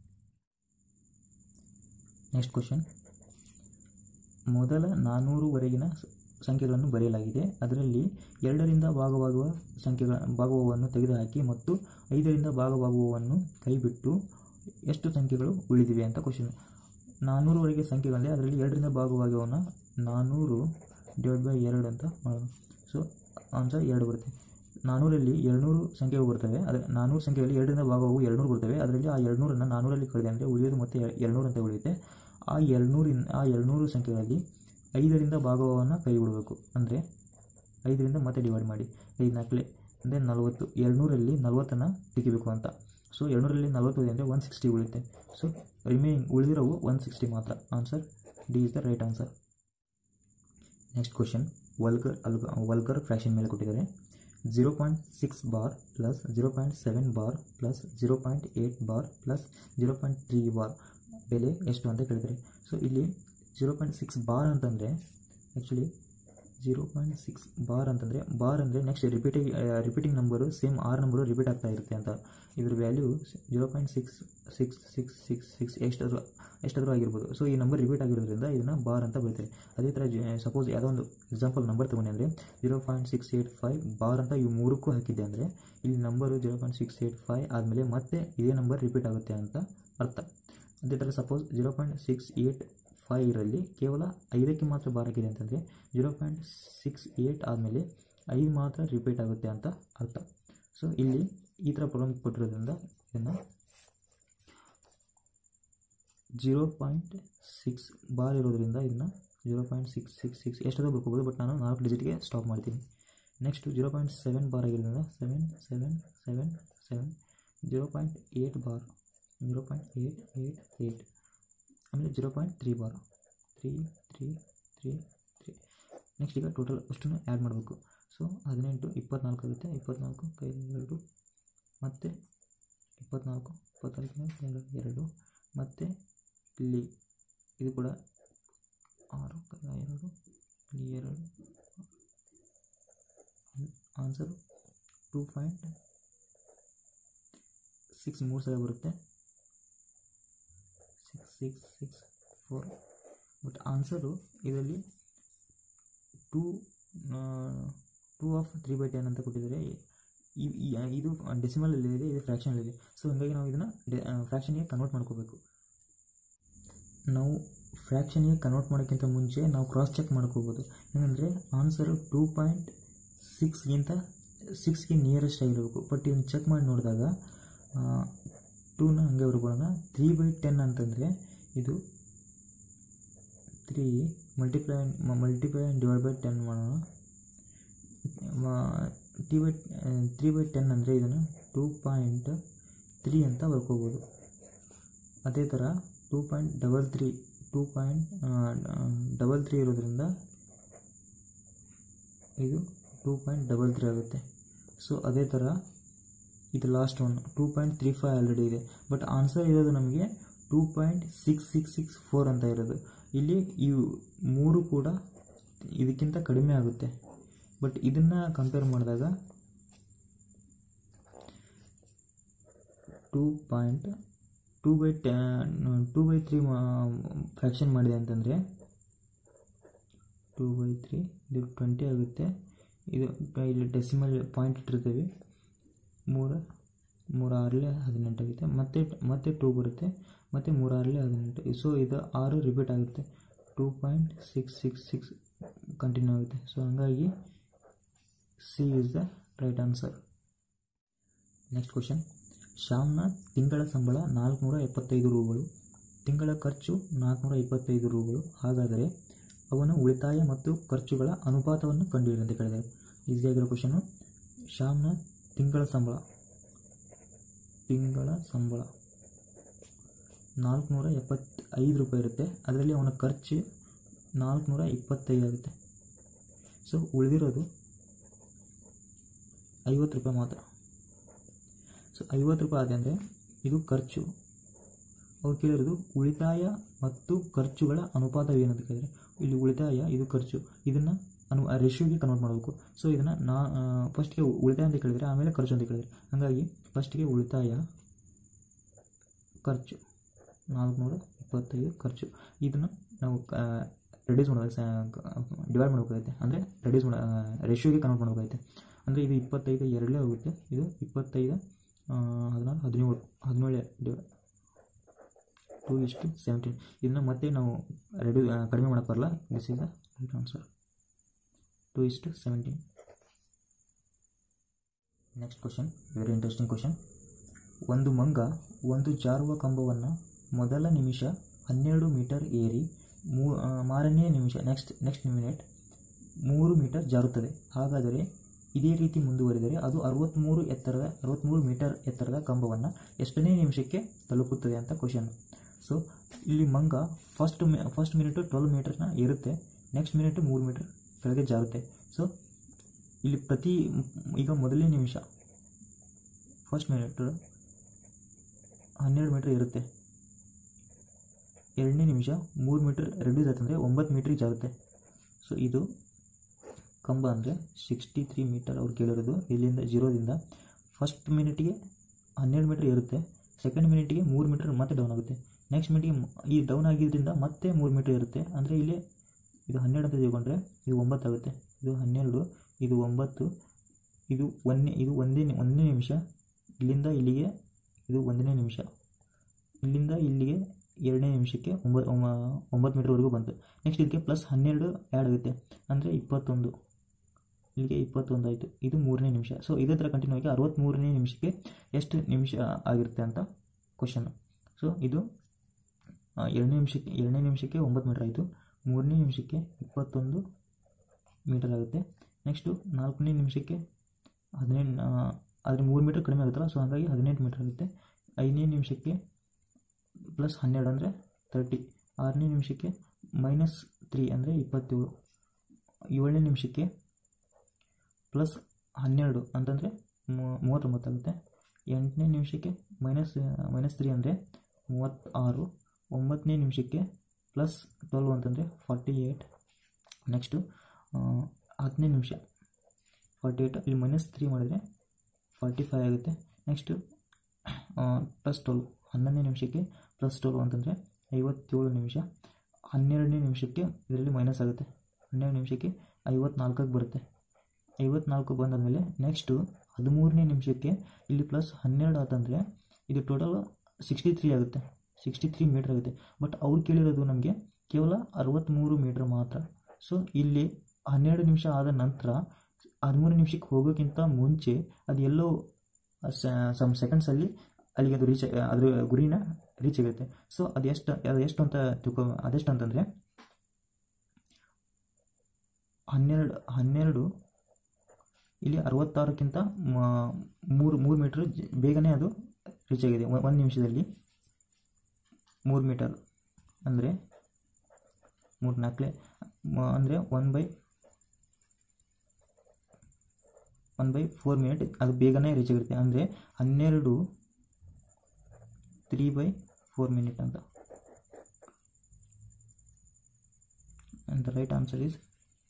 next question ಮೊದಲ ನಾನ್ನೂರುವರೆಗಿನ ಸಂಖ್ಯೆಗಳನ್ನು ಬರೆಯಲಾಗಿದೆ ಅದರಲ್ಲಿ ಎರಡರಿಂದ ಭಾಗವಾಗುವ ಸಂಖ್ಯೆಗಳ ಭಾಗವನ್ನು ತೆಗೆದುಹಾಕಿ ಮತ್ತು ಐದರಿಂದ ಭಾಗವಾಗುವವನ್ನು ಕೈಬಿಟ್ಟು ಎಷ್ಟು ಸಂಖ್ಯೆಗಳು ಉಳಿದಿವೆ ಅಂತ ಕ್ವಶನ್ ನಾನ್ನೂರುವರೆಗೆ ಸಂಖ್ಯೆಗಳಿದೆ ಅದರಲ್ಲಿ ಎರಡರಿಂದ ಭಾಗವಾಗುವವನ್ನ ನಾನ್ನೂರು ಡಿವೈಡ್ ಬೈ ಎರಡು ಅಂತ ಮಾಡೋಣ ಸೊ ಆನ್ಸರ್ ಎರಡು ಬರುತ್ತೆ ನಾನ್ನೂರಲ್ಲಿ ಎರಡುನೂರು ಸಂಖ್ಯೆಗಳು ಬರ್ತವೆ ಅದರ ನಾನ್ನೂರು ಸಂಖ್ಯೆಯಲ್ಲಿ ಎರಡರಿಂದ ಭಾಗವು ಎರಡುನೂರು ಬರ್ತವೆ ಅದರಲ್ಲಿ ಆ ಎರಡುನೂರನ್ನು ನಾನ್ನೂರಲ್ಲಿ ಕಳೆದೆ ಅಂದರೆ ಉಳಿಯೋದು ಮತ್ತೆ ಎರಡುನೂರು ಅಂತ ಉಳಿಯುತ್ತೆ ಆ ಎರಡುನೂರಿನ ಆ ಎರಡುನೂರು ಸಂಖ್ಯೆಗಳಲ್ಲಿ ಐದರಿಂದ ಭಾಗವನ್ನು ಕೈ ಬಿಡಬೇಕು ಅಂದರೆ ಐದರಿಂದ ಮತ್ತೆ ಡಿವೈಡ್ ಮಾಡಿ ಐದು ನಾಲ್ಕಲೆ ಅಂದರೆ ನಲವತ್ತು ಎರಡುನೂರಲ್ಲಿ ನಲವತ್ತನ್ನು ತೆಗಿಬೇಕು ಅಂತ ಸೊ ಎರಡುನೂರಲ್ಲಿ ನಲವತ್ತು ಅಂದರೆ ಒನ್ ಸಿಕ್ಸ್ಟಿ ಉಳಿಯುತ್ತೆ ಸೊ ರಿಮೈನಿಂಗ್ ಉಳಿದಿರೋವು ಒನ್ ಸಿಕ್ಸ್ಟಿ ಮಾತ್ರ answer D is the right answer next question vulgar ಅಲ್ಗ ವಲ್ಗರ್ ಫ್ರ್ಯಾಕ್ಷನ್ ಮೇಲೆ ಕೊಟ್ಟಿದ್ದಾರೆ zero point six bar plus zero point seven bar plus zero point eight bar plus zero point three bar ಬೆಲೆ ಎಷ್ಟು ಅಂತ ಕೇಳಿದ್ದಾರೆ ಸೊ ಇಲ್ಲಿ ಜೀರೋ ಪಾಯಿಂಟ್ ಸಿಕ್ಸ್ ಬಾರ್ ಅಂತಂದರೆ actually zero point six bar ಅಂತಂದರೆ ಬಾರ್ ಅಂದರೆ next repeating repeating number same R number repeat ಆಗ್ತಾ ಇರುತ್ತೆ ಅಂತ ಇದ್ರ value zero point six six six six six ಎಷ್ಟಾದರೂ ಎಷ್ಟಾದರೂ ಆಗಿರ್ಬೋದು ಸೊ ಈ ನಂಬರ್ ರಿಪೀಟ್ ಆಗಿರೋದ್ರಿಂದ ಇದನ್ನು ಬಾರ್ ಅಂತ ಬರೀತಾರೆ ಅದೇ ಥರ ಸಪೋಸ್ ಯಾವುದೋ ಒಂದು ಎಕ್ಸಾಂಪಲ್ ನಂಬರ್ ತೊಗೊಂಡೆ ಅಂದರೆ zero point six eight five bar ಅಂತ ಇವು ಮೂರಕ್ಕೂ ಹಾಕಿದ್ದೆ ಅಂದರೆ ಇಲ್ಲಿ number zero point six eight five ಆದಮೇಲೆ ಮತ್ತೆ ಇದೇ ನಂಬರ್ ರಿಪೀಟ್ ಆಗುತ್ತೆ ಅಂತ ಅರ್ಥ ಅದೇ ಥರ suppose zero point six eight five ಇರಲ್ಲಿ ಕೇವಲ ಐದಕ್ಕೆ ಮಾತ್ರ ಬಾರ್ ಆಗಿದೆ ಅಂತಂದರೆ ಜೀರೋ ಪಾಯಿಂಟ್ ಸಿಕ್ಸ್ ಏಯ್ಟ್ ಆದಮೇಲೆ ಐದು ಮಾತ್ರ ರಿಪೀಟ್ ಆಗುತ್ತೆ ಅಂತ ಅರ್ಥ ಸೊ ಇಲ್ಲಿ ಈ ಥರ ಪ್ರಾಬ್ಲಮ್ ಕೊಟ್ಟಿರೋದ್ರಿಂದ ಇದನ್ನು ಜೀರೋ ಪಾಯಿಂಟ್ ಸಿಕ್ಸ್ ಬಾರ್ ಇರೋದ್ರಿಂದ ಇದನ್ನು zero point six six six ಎಷ್ಟಾದರೂ ಬರ್ಕೋಬೋದು ಬಟ್ ನಾನು ನಾಲ್ಕು ಡಿಜಿಟ್ಗೆ ಸ್ಟಾಪ್ ಮಾಡ್ತೀನಿ next zero point seven bar ಆಗಿರೋದ್ರಿಂದ seven seven seven seven zero point eight bar zero point eight eight eight ಆಮೇಲೆ zero point three bar three three three three next ಈಗ ಟೋಟಲ್ ಅಷ್ಟನ್ನು ಆ್ಯಡ್ ಮಾಡಬೇಕು ಸೊ ಹದಿನೆಂಟು ಇಪ್ಪತ್ನಾಲ್ಕು ಆಗುತ್ತೆ ಇಪ್ಪತ್ನಾಲ್ಕು ಕೈ ಎರಡು ಮತ್ತು ಇಪ್ಪತ್ನಾಲ್ಕು ಇಪ್ಪತ್ನಾಲ್ಕು ಎರಡು ಮತ್ತು ಇಲ್ಲಿ ಇದು ಕೂಡ ಆರು ಕೈ ಎರಡು ಇಲ್ಲಿ ಎರಡು ಆನ್ಸರು ಟೂ ಪಾಯಿಂಟ್ ಸಿಕ್ಸ್ ಮೂರು ಸಲ ಬರುತ್ತೆ six six six four but answer ಇದರಲ್ಲಿ two two of three by ten ಅಂತ ಕೊಟ್ಟಿದ್ದಾರೆ ಈ- ಈ- ಇದು ಡೆಸಿಮಲಲ್ಲಿ ಇದೆ ಇದು ಫ್ರ್ಯಾಕ್ಷನಲ್ಲಿದೆ ಸೊ ಹೀಗಾಗಿ ನಾವು ಇದನ್ನು ಫ್ರ್ಯಾಕ್ಷನ್ಗೆ ಕನ್ವರ್ಟ್ ಮಾಡ್ಕೋಬೇಕು ನಾವು ಫ್ರ್ಯಾಕ್ಷನ್ಗೆ ಕನ್ವರ್ಟ್ ಮಾಡೋಕ್ಕಿಂತ ಮುಂಚೆ ನಾವು ಕ್ರಾಸ್ ಚೆಕ್ ಮಾಡ್ಕೋಬೋದು ಏನಂದರೆ ಆನ್ಸರು ಟೂ ಪಾಯಿಂಟ್ ಸಿಕ್ಸ್ಗಿಂತ ಸಿಕ್ಸ್ಗೆ ನಿಯರೆಸ್ಟ್ ಆಗಿರಬೇಕು ಬಟ್ ಇದನ್ನು ಚೆಕ್ ಮಾಡಿ ನೋಡಿದಾಗ ಟೂನ ಹಂಗೆ ಬರ್ಕೊಳ್ಳೋಣ ತ್ರೀ ಬೈ ಟೆನ್ ಅಂತಂದರೆ ಇದು three multiply multiply and divide by ten ಮಾಡೋಣ T by three by ten ಅಂದರೆ ಇದನ್ನು ಟೂ ಪಾಯಿಂಟ್ ತ್ರೀ ಅಂತ ಬರ್ಕೋಬೋದು ಅದೇ ಥರ two point double three two point double three ಇರೋದ್ರಿಂದ ಇದು ಟೂ ಪಾಯಿಂಟ್ ಡಬಲ್ ತ್ರೀ ಆಗುತ್ತೆ ಸೊ ಅದೇ ಥರ ಇದು last one two point three five already ಇದೆ ಬಟ್ ಆನ್ಸರ್ ಇರೋದು ನಮಗೆ two point six six six four ಅಂತ ಇರೋದು ಇಲ್ಲಿ ಇವು ಮೂರು ಕೂಡ ಇದಕ್ಕಿಂತ ಕಡಿಮೆ ಆಗುತ್ತೆ ಬಟ್ ಇದನ್ನು ಕಂಪೇರ್ ಮಾಡಿದಾಗ two point two by ten two by three fraction ಮಾಡಿದೆ ಅಂತಂದರೆ ಟೂ ಬೈ ತ್ರೀ ಇದು ಟ್ವೆಂಟಿ ಆಗುತ್ತೆ ಇದು ಇಲ್ಲಿ ಡೆಸಿಮಲ್ ಪಾಯಿಂಟ್ ಇಟ್ಟಿರ್ತೀವಿ ಮೂರು ಮೂರು ಆರಲೆ ಹದಿನೆಂಟು ಆಗುತ್ತೆ ಮತ್ತೆ ಮತ್ತೆ ಟೂ ಬರುತ್ತೆ ಮತ್ತು ಮೂರು ಆರಲೆ ಹದಿನೆಂಟು ಸೊ ಇದು ಆರು ರಿಪೀಟ್ ಆಗುತ್ತೆ two point six six six continue ಆಗುತ್ತೆ ಸೊ ಹಾಗಾಗಿ C is the right answer next question ಶ್ಯಾಮ್ನ ತಿಂಗಳ ಸಂಬಳ ನಾಲ್ಕುನೂರ ಎಪ್ಪತ್ತೈದು ರೂಗಳು ತಿಂಗಳ ಖರ್ಚು ನಾಲ್ಕುನೂರ ಇಪ್ಪತ್ತೈದು ರೂಗಳು ಹಾಗಾದರೆ ಅವನ ಉಳಿತಾಯ ಮತ್ತು ಖರ್ಚುಗಳ ಅನುಪಾತವನ್ನು ಕಂಡುಹಿಡಿ ಅಂತ ಕೇಳಿದ್ದಾರೆ ಈಸಿಯಾಗಿರೋ ಕ್ವಶನು ಶ್ಯಾಮ್ನ ತಿಂಗಳ ಸಂಬಳ ತಿಂಗಳ ಸಂಬಳ ನಾಲ್ಕುನೂರ ಎಪ್ಪತ್ತೈದು ರೂಪಾಯಿ ಇರುತ್ತೆ ಅದರಲ್ಲಿ ಅವನ ಖರ್ಚು ನಾಲ್ಕುನೂರ ಇಪ್ಪತ್ತೈದು ಆಗುತ್ತೆ ಸೊ ಉಳಿದಿರೋದು ಐವತ್ತು ರೂಪಾಯಿ ಮಾತ್ರ ಸೊ ಐವತ್ತು ರೂಪಾಯಿ ಆದ ಅಂದರೆ ಇದು ಖರ್ಚು ಅವ್ರು ಕೇಳಿರೋದು ಉಳಿತಾಯ ಮತ್ತು ಖರ್ಚುಗಳ ಅನುಪಾತವೇನು ಅಂತ ಕೇಳಿದರೆ ಇಲ್ಲಿ ಉಳಿತಾಯ ಇದು ಖರ್ಚು ಇದನ್ನು ಅನು ರೇಷಿಯೋಗೆ ಕನ್ವರ್ಟ್ ಮಾಡಬೇಕು ಸೊ ಇದನ್ನು ನಾ ಫಸ್ಟ್ಗೆ ಉಳಿತಾಯ ಅಂತ ಕೇಳಿದರೆ ಆಮೇಲೆ ಖರ್ಚು ಅಂತ ಕೇಳಿದರೆ ಹಾಗಾಗಿ ಫಸ್ಟ್ಗೆ ಉಳಿತಾಯ ಖರ್ಚು ನಾಲ್ಕುನೂರ ಇಪ್ಪತ್ತೈದು ಖರ್ಚು ಇದನ್ನು ನಾವು ರೆಡ್ಯೂಸ್ ಮಾಡಬೇಕು ಡಿವೈಡ್ ಮಾಡಬೇಕಾಗುತ್ತೆ ಅಂದರೆ ರೆಡ್ಯೂಸ್ ಮಾಡ ರೇಷಿಯೋಗೆ ಕನ್ವರ್ಟ್ ಮಾಡಬೇಕಾಗುತ್ತೆ ಅಂದರೆ ಇದು ಇಪ್ಪತ್ತೈದು ಎರಡಲೇ ಹೋಗುತ್ತೆ ಇದು ಇಪ್ಪತ್ತೈದು ಹದಿನಾರು ಹದಿನೇಳು ಹದಿನೇಳು ಡಿವೈಡ್ ಟು ಇಷ್ಟು ಸೆವೆಂಟೀನ್ ಇದನ್ನು ಮತ್ತೆ ನಾವು ರೆಡ್ಯೂ ಕಡಿಮೆ ಮಾಡೋಕ್ಕೆ ಬರಲ್ಲ this is the right answer to ಇಷ್ಟು seventeen next question very interesting question ಒಂದು ಮಂಗ ಒಂದು ಜಾರುವ ಕಂಬವನ್ನು ಮೊದಲ ನಿಮಿಷ ಹನ್ನೆರಡು ಮೀಟರ್ ಏರಿ ಮೂ ಮಾರನೇ ನಿಮಿಷ ನೆಕ್ಸ್ಟ್ ನೆಕ್ಸ್ಟ್ ಮಿನಿಟ್ ಮೂರು ಮೀಟರ್ ಜಾರುತ್ತದೆ ಹಾಗಾದರೆ ಇದೇ ರೀತಿ ಮುಂದುವರಿದರೆ ಅದು ಅರವತ್ತ್ಮೂರು ಎತ್ತರದ ಅರವತ್ತ್ಮೂರು ಮೀಟರ್ ಎತ್ತರದ ಕಂಬವನ್ನು ಎಷ್ಟನೇ ನಿಮಿಷಕ್ಕೆ ತಲುಪುತ್ತದೆ ಅಂತ ಕ್ವಶನ್ ಸೊ ಇಲ್ಲಿ ಮಂಗ ಫಸ್ಟ್ ಮಿ ಫಸ್ಟ್ ಮಿನಿಟು ಟ್ವೆಲ್ ಮೀಟರ್ನ ಏರುತ್ತೆ ನೆಕ್ಸ್ಟ್ ಮಿನಿಟು ಮೂರು ಮೀಟರ್ ಕೆಳಗೆ ಜಾರುತ್ತೆ ಸೊ ಇಲ್ಲಿ ಪ್ರತಿ ಈಗ ಮೊದಲನೇ ನಿಮಿಷ ಫಸ್ಟ್ ಮಿನಿಟ್ ಹನ್ನೆರಡು ಮೀಟ್ರ್ ಇರುತ್ತೆ ಎರಡನೇ ನಿಮಿಷ ಮೂರು ಮೀಟ್ರ್ ರೆಡ್ಯೂಸ್ ಆಯ್ತಂದರೆ ಒಂಬತ್ತು ಮೀಟ್ರಿಗೆ ಜಾರುತ್ತೆ ಸೊ ಇದು ಕಂಬ ಅಂದರೆ ಸಿಕ್ಸ್ಟಿ ತ್ರೀ ಮೀಟರ್ ಅವ್ರು ಕೇಳಿರೋದು ಇಲ್ಲಿಂದ ಜೀರೋದಿಂದ ಫಸ್ಟ್ ಮಿನಿಟ್ಗೆ ಹನ್ನೆರಡು ಮೀಟ್ರ್ ಇರುತ್ತೆ ಸೆಕೆಂಡ್ ಮಿನಿಟ್ಗೆ ಮೂರು ಮೀಟ್ರ್ ಮತ್ತೆ ಡೌನ್ ಆಗುತ್ತೆ ನೆಕ್ಸ್ಟ್ ಮಿನಿಟ್ಗೆ ಈ ಡೌನ್ ಆಗಿದ್ದರಿಂದ ಮತ್ತೆ ಮೂರು ಮೀಟ್ರ್ ಇರುತ್ತೆ ಅಂದರೆ ಇಲ್ಲಿ ಇದು ಹನ್ನೆರಡು ಅಂತ ತಿಳ್ಕೊಂಡ್ರೆ ಇದು ಒಂಬತ್ತು ಆಗುತ್ತೆ ಇದು ಹನ್ನೆರಡು ಇದು ಒಂಬತ್ತು ಇದು ಒಂದನೇ ಇದು ಒಂದೇ ಒಂದನೇ ನಿಮಿಷ ಇಲ್ಲಿಂದ ಇಲ್ಲಿಗೆ ಇದು ಒಂದನೇ ನಿಮಿಷ ಇಲ್ಲಿಂದ ಇಲ್ಲಿಗೆ ಎರಡನೇ ನಿಮಿಷಕ್ಕೆ ಒಂಬತ್ತು ಒಂಬತ್ತು ಮೀಟ್ರ್ವರೆಗೂ ಬಂತು ನೆಕ್ಸ್ಟ್ ಇದಕ್ಕೆ ಪ್ಲಸ್ ಹನ್ನೆರಡು ಆ್ಯಡ್ ಆಗುತ್ತೆ ಅಂದರೆ ಇಪ್ಪತ್ತೊಂದು ಇಲ್ಲಿಗೆ ಇಪ್ಪತ್ತೊಂದು ಆಯಿತು ಇದು ಮೂರನೇ ನಿಮಿಷ ಸೊ ಇದೇ ಥರ ಕಂಟಿನ್ಯೂ ಆಗಿ ಅರವತ್ತ್ಮೂರನೇ ನಿಮಿಷಕ್ಕೆ ಎಷ್ಟು ನಿಮಿಷ ಆಗಿರುತ್ತೆ ಅಂತ ಕ್ವಶನ್ನು ಸೊ ಇದು ಎರಡನೇ ನಿಮಿಷಕ್ಕೆ ಎರಡನೇ ನಿಮಿಷಕ್ಕೆ ಒಂಬತ್ತು ಮೀಟ್ರ್ ಆಯಿತು ಮೂರನೇ ನಿಮಿಷಕ್ಕೆ ಇಪ್ಪತ್ತೊಂದು ಮೀಟರ್ ಆಗುತ್ತೆ ನೆಕ್ಸ್ಟು ನಾಲ್ಕನೇ ನಿಮಿಷಕ್ಕೆ ಹದಿನೆಂಟು ಆದರೆ ಮೂರು ಮೀಟ್ರ್ ಕಡಿಮೆ ಆಗುತ್ತಲ್ಲ ಸೊ ಹಾಗಾಗಿ ಹದಿನೆಂಟು ಮೀಟ್ರ್ ಆಗುತ್ತೆ ಐದನೇ ನಿಮಿಷಕ್ಕೆ ಪ್ಲಸ್ ಹನ್ನೆರಡು ಅಂದರೆ ತರ್ಟಿ ಆರನೇ ನಿಮಿಷಕ್ಕೆ ಮೈನಸ್ ತ್ರೀ ಅಂದರೆ ಇಪ್ಪತ್ತೇಳು ಏಳನೇ ನಿಮಿಷಕ್ಕೆ ಪ್ಲಸ್ ಹನ್ನೆರಡು ಅಂತಂದರೆ ಮೂವತ್ತೊಂಬತ್ತಾಗುತ್ತೆ ಎಂಟನೇ ನಿಮಿಷಕ್ಕೆ ಮೈನಸ್ ಮೈನಸ್ ತ್ರೀ ಅಂದರೆ ಮೂವತ್ತಾರು ಒಂಬತ್ತನೇ ನಿಮಿಷಕ್ಕೆ ಪ್ಲಸ್ ಟ್ವೆಲ್ವ್ ಅಂತಂದರೆ ಫಾರ್ಟಿ ಏಯ್ಟ್ ನೆಕ್ಸ್ಟು ಹತ್ತನೇ ನಿಮಿಷ ಫಾರ್ಟಿ ಏಯ್ಟ್ ಇಲ್ಲಿ ಮೈನಸ್ ತ್ರೀ ಮಾಡಿದರೆ ಫಾರ್ಟಿ ಫೈವ್ ಆಗುತ್ತೆ ನೆಕ್ಸ್ಟು ಪ್ಲಸ್ ಟ್ವೆಲ್ವ್ ಹನ್ನೊಂದನೇ ನಿಮಿಷಕ್ಕೆ ಪ್ಲಸ್ ಟ್ವೆಲ್ವ್ ಅಂತಂದರೆ ಐವತ್ತೇಳು ನಿಮಿಷ ಹನ್ನೆರಡನೇ ನಿಮಿಷಕ್ಕೆ ಇದರಲ್ಲಿ ಮೈನಸ್ ಆಗುತ್ತೆ ಹನ್ನೆರಡು ನಿಮಿಷಕ್ಕೆ ಐವತ್ನಾಲ್ಕಕ್ಕೆ ಬರುತ್ತೆ ಐವತ್ನಾಲ್ಕು ಬಂದಾದಮೇಲೆ ನೆಕ್ಸ್ಟು ಹದಿಮೂರನೇ ನಿಮಿಷಕ್ಕೆ ಇಲ್ಲಿ ಪ್ಲಸ್ ಹನ್ನೆರಡು ಆತಂದರೆ ಇದು ಟೋಟಲ್ ಸಿಕ್ಸ್ಟಿ ತ್ರೀ ಆಗುತ್ತೆ ಸಿಕ್ಸ್ಟಿ ತ್ರೀ ಮೀಟ್ರ್ ಆಗುತ್ತೆ ಬಟ್ ಅವ್ರು ಕೇಳಿರೋದು ನಮಗೆ ಕೇವಲ ಅರವತ್ತ್ಮೂರು ಮೀಟ್ರ್ ಮಾತ್ರ ಸೊ ಇಲ್ಲಿ ಹನ್ನೆರಡು ನಿಮಿಷ ಆದ ನಂತರ ಹದಿಮೂರು ನಿಮಿಷಕ್ಕೆ ಹೋಗೋಕ್ಕಿಂತ ಮುಂಚೆ ಅದು ಎಲ್ಲೋ ಸಮ್ ಸೆಕೆಂಡ್ಸಲ್ಲಿ ಅಲ್ಲಿಗೆ ಅದು ರೀಚ್ ಅದ್ರ ಗುರಿನ ರೀಚ್ ಆಗುತ್ತೆ ಸೊ ಅದು ಎಷ್ಟು ಅದು ಎಷ್ಟು ಅಂತ ತಿಳ್ಕೊ ಅದೆಷ್ಟು ಅಂತಂದರೆ ಹನ್ನೆರಡು ಹನ್ನೆರಡು ಇಲ್ಲಿ ಅರವತ್ತಾರಕ್ಕಿಂತ ಮ- ಮೂರು ಮೂರು ಮೀಟ್ರ್ ಜ- ಬೇಗನೆ ಅದು ರೀಚ್ ಆಗಿದೆ ಒಂದು ನಿಮಿಷದಲ್ಲಿ ಮೂರು ಮೀಟರ್ ಅಂದರೆ ಮೂರು ನಾಲ್ಕಲೆ ಅಂದರೆ one by one by four minute ಅದು ಬೇಗನೆ ರೀಚ್ ಆಗಿರುತ್ತೆ ಅಂದರೆ ಹನ್ನೆರಡು ತ್ರೀ ಬೈ ಫೋರ್ ಮಿನಿಟ್ ಅಂತ and the right answer is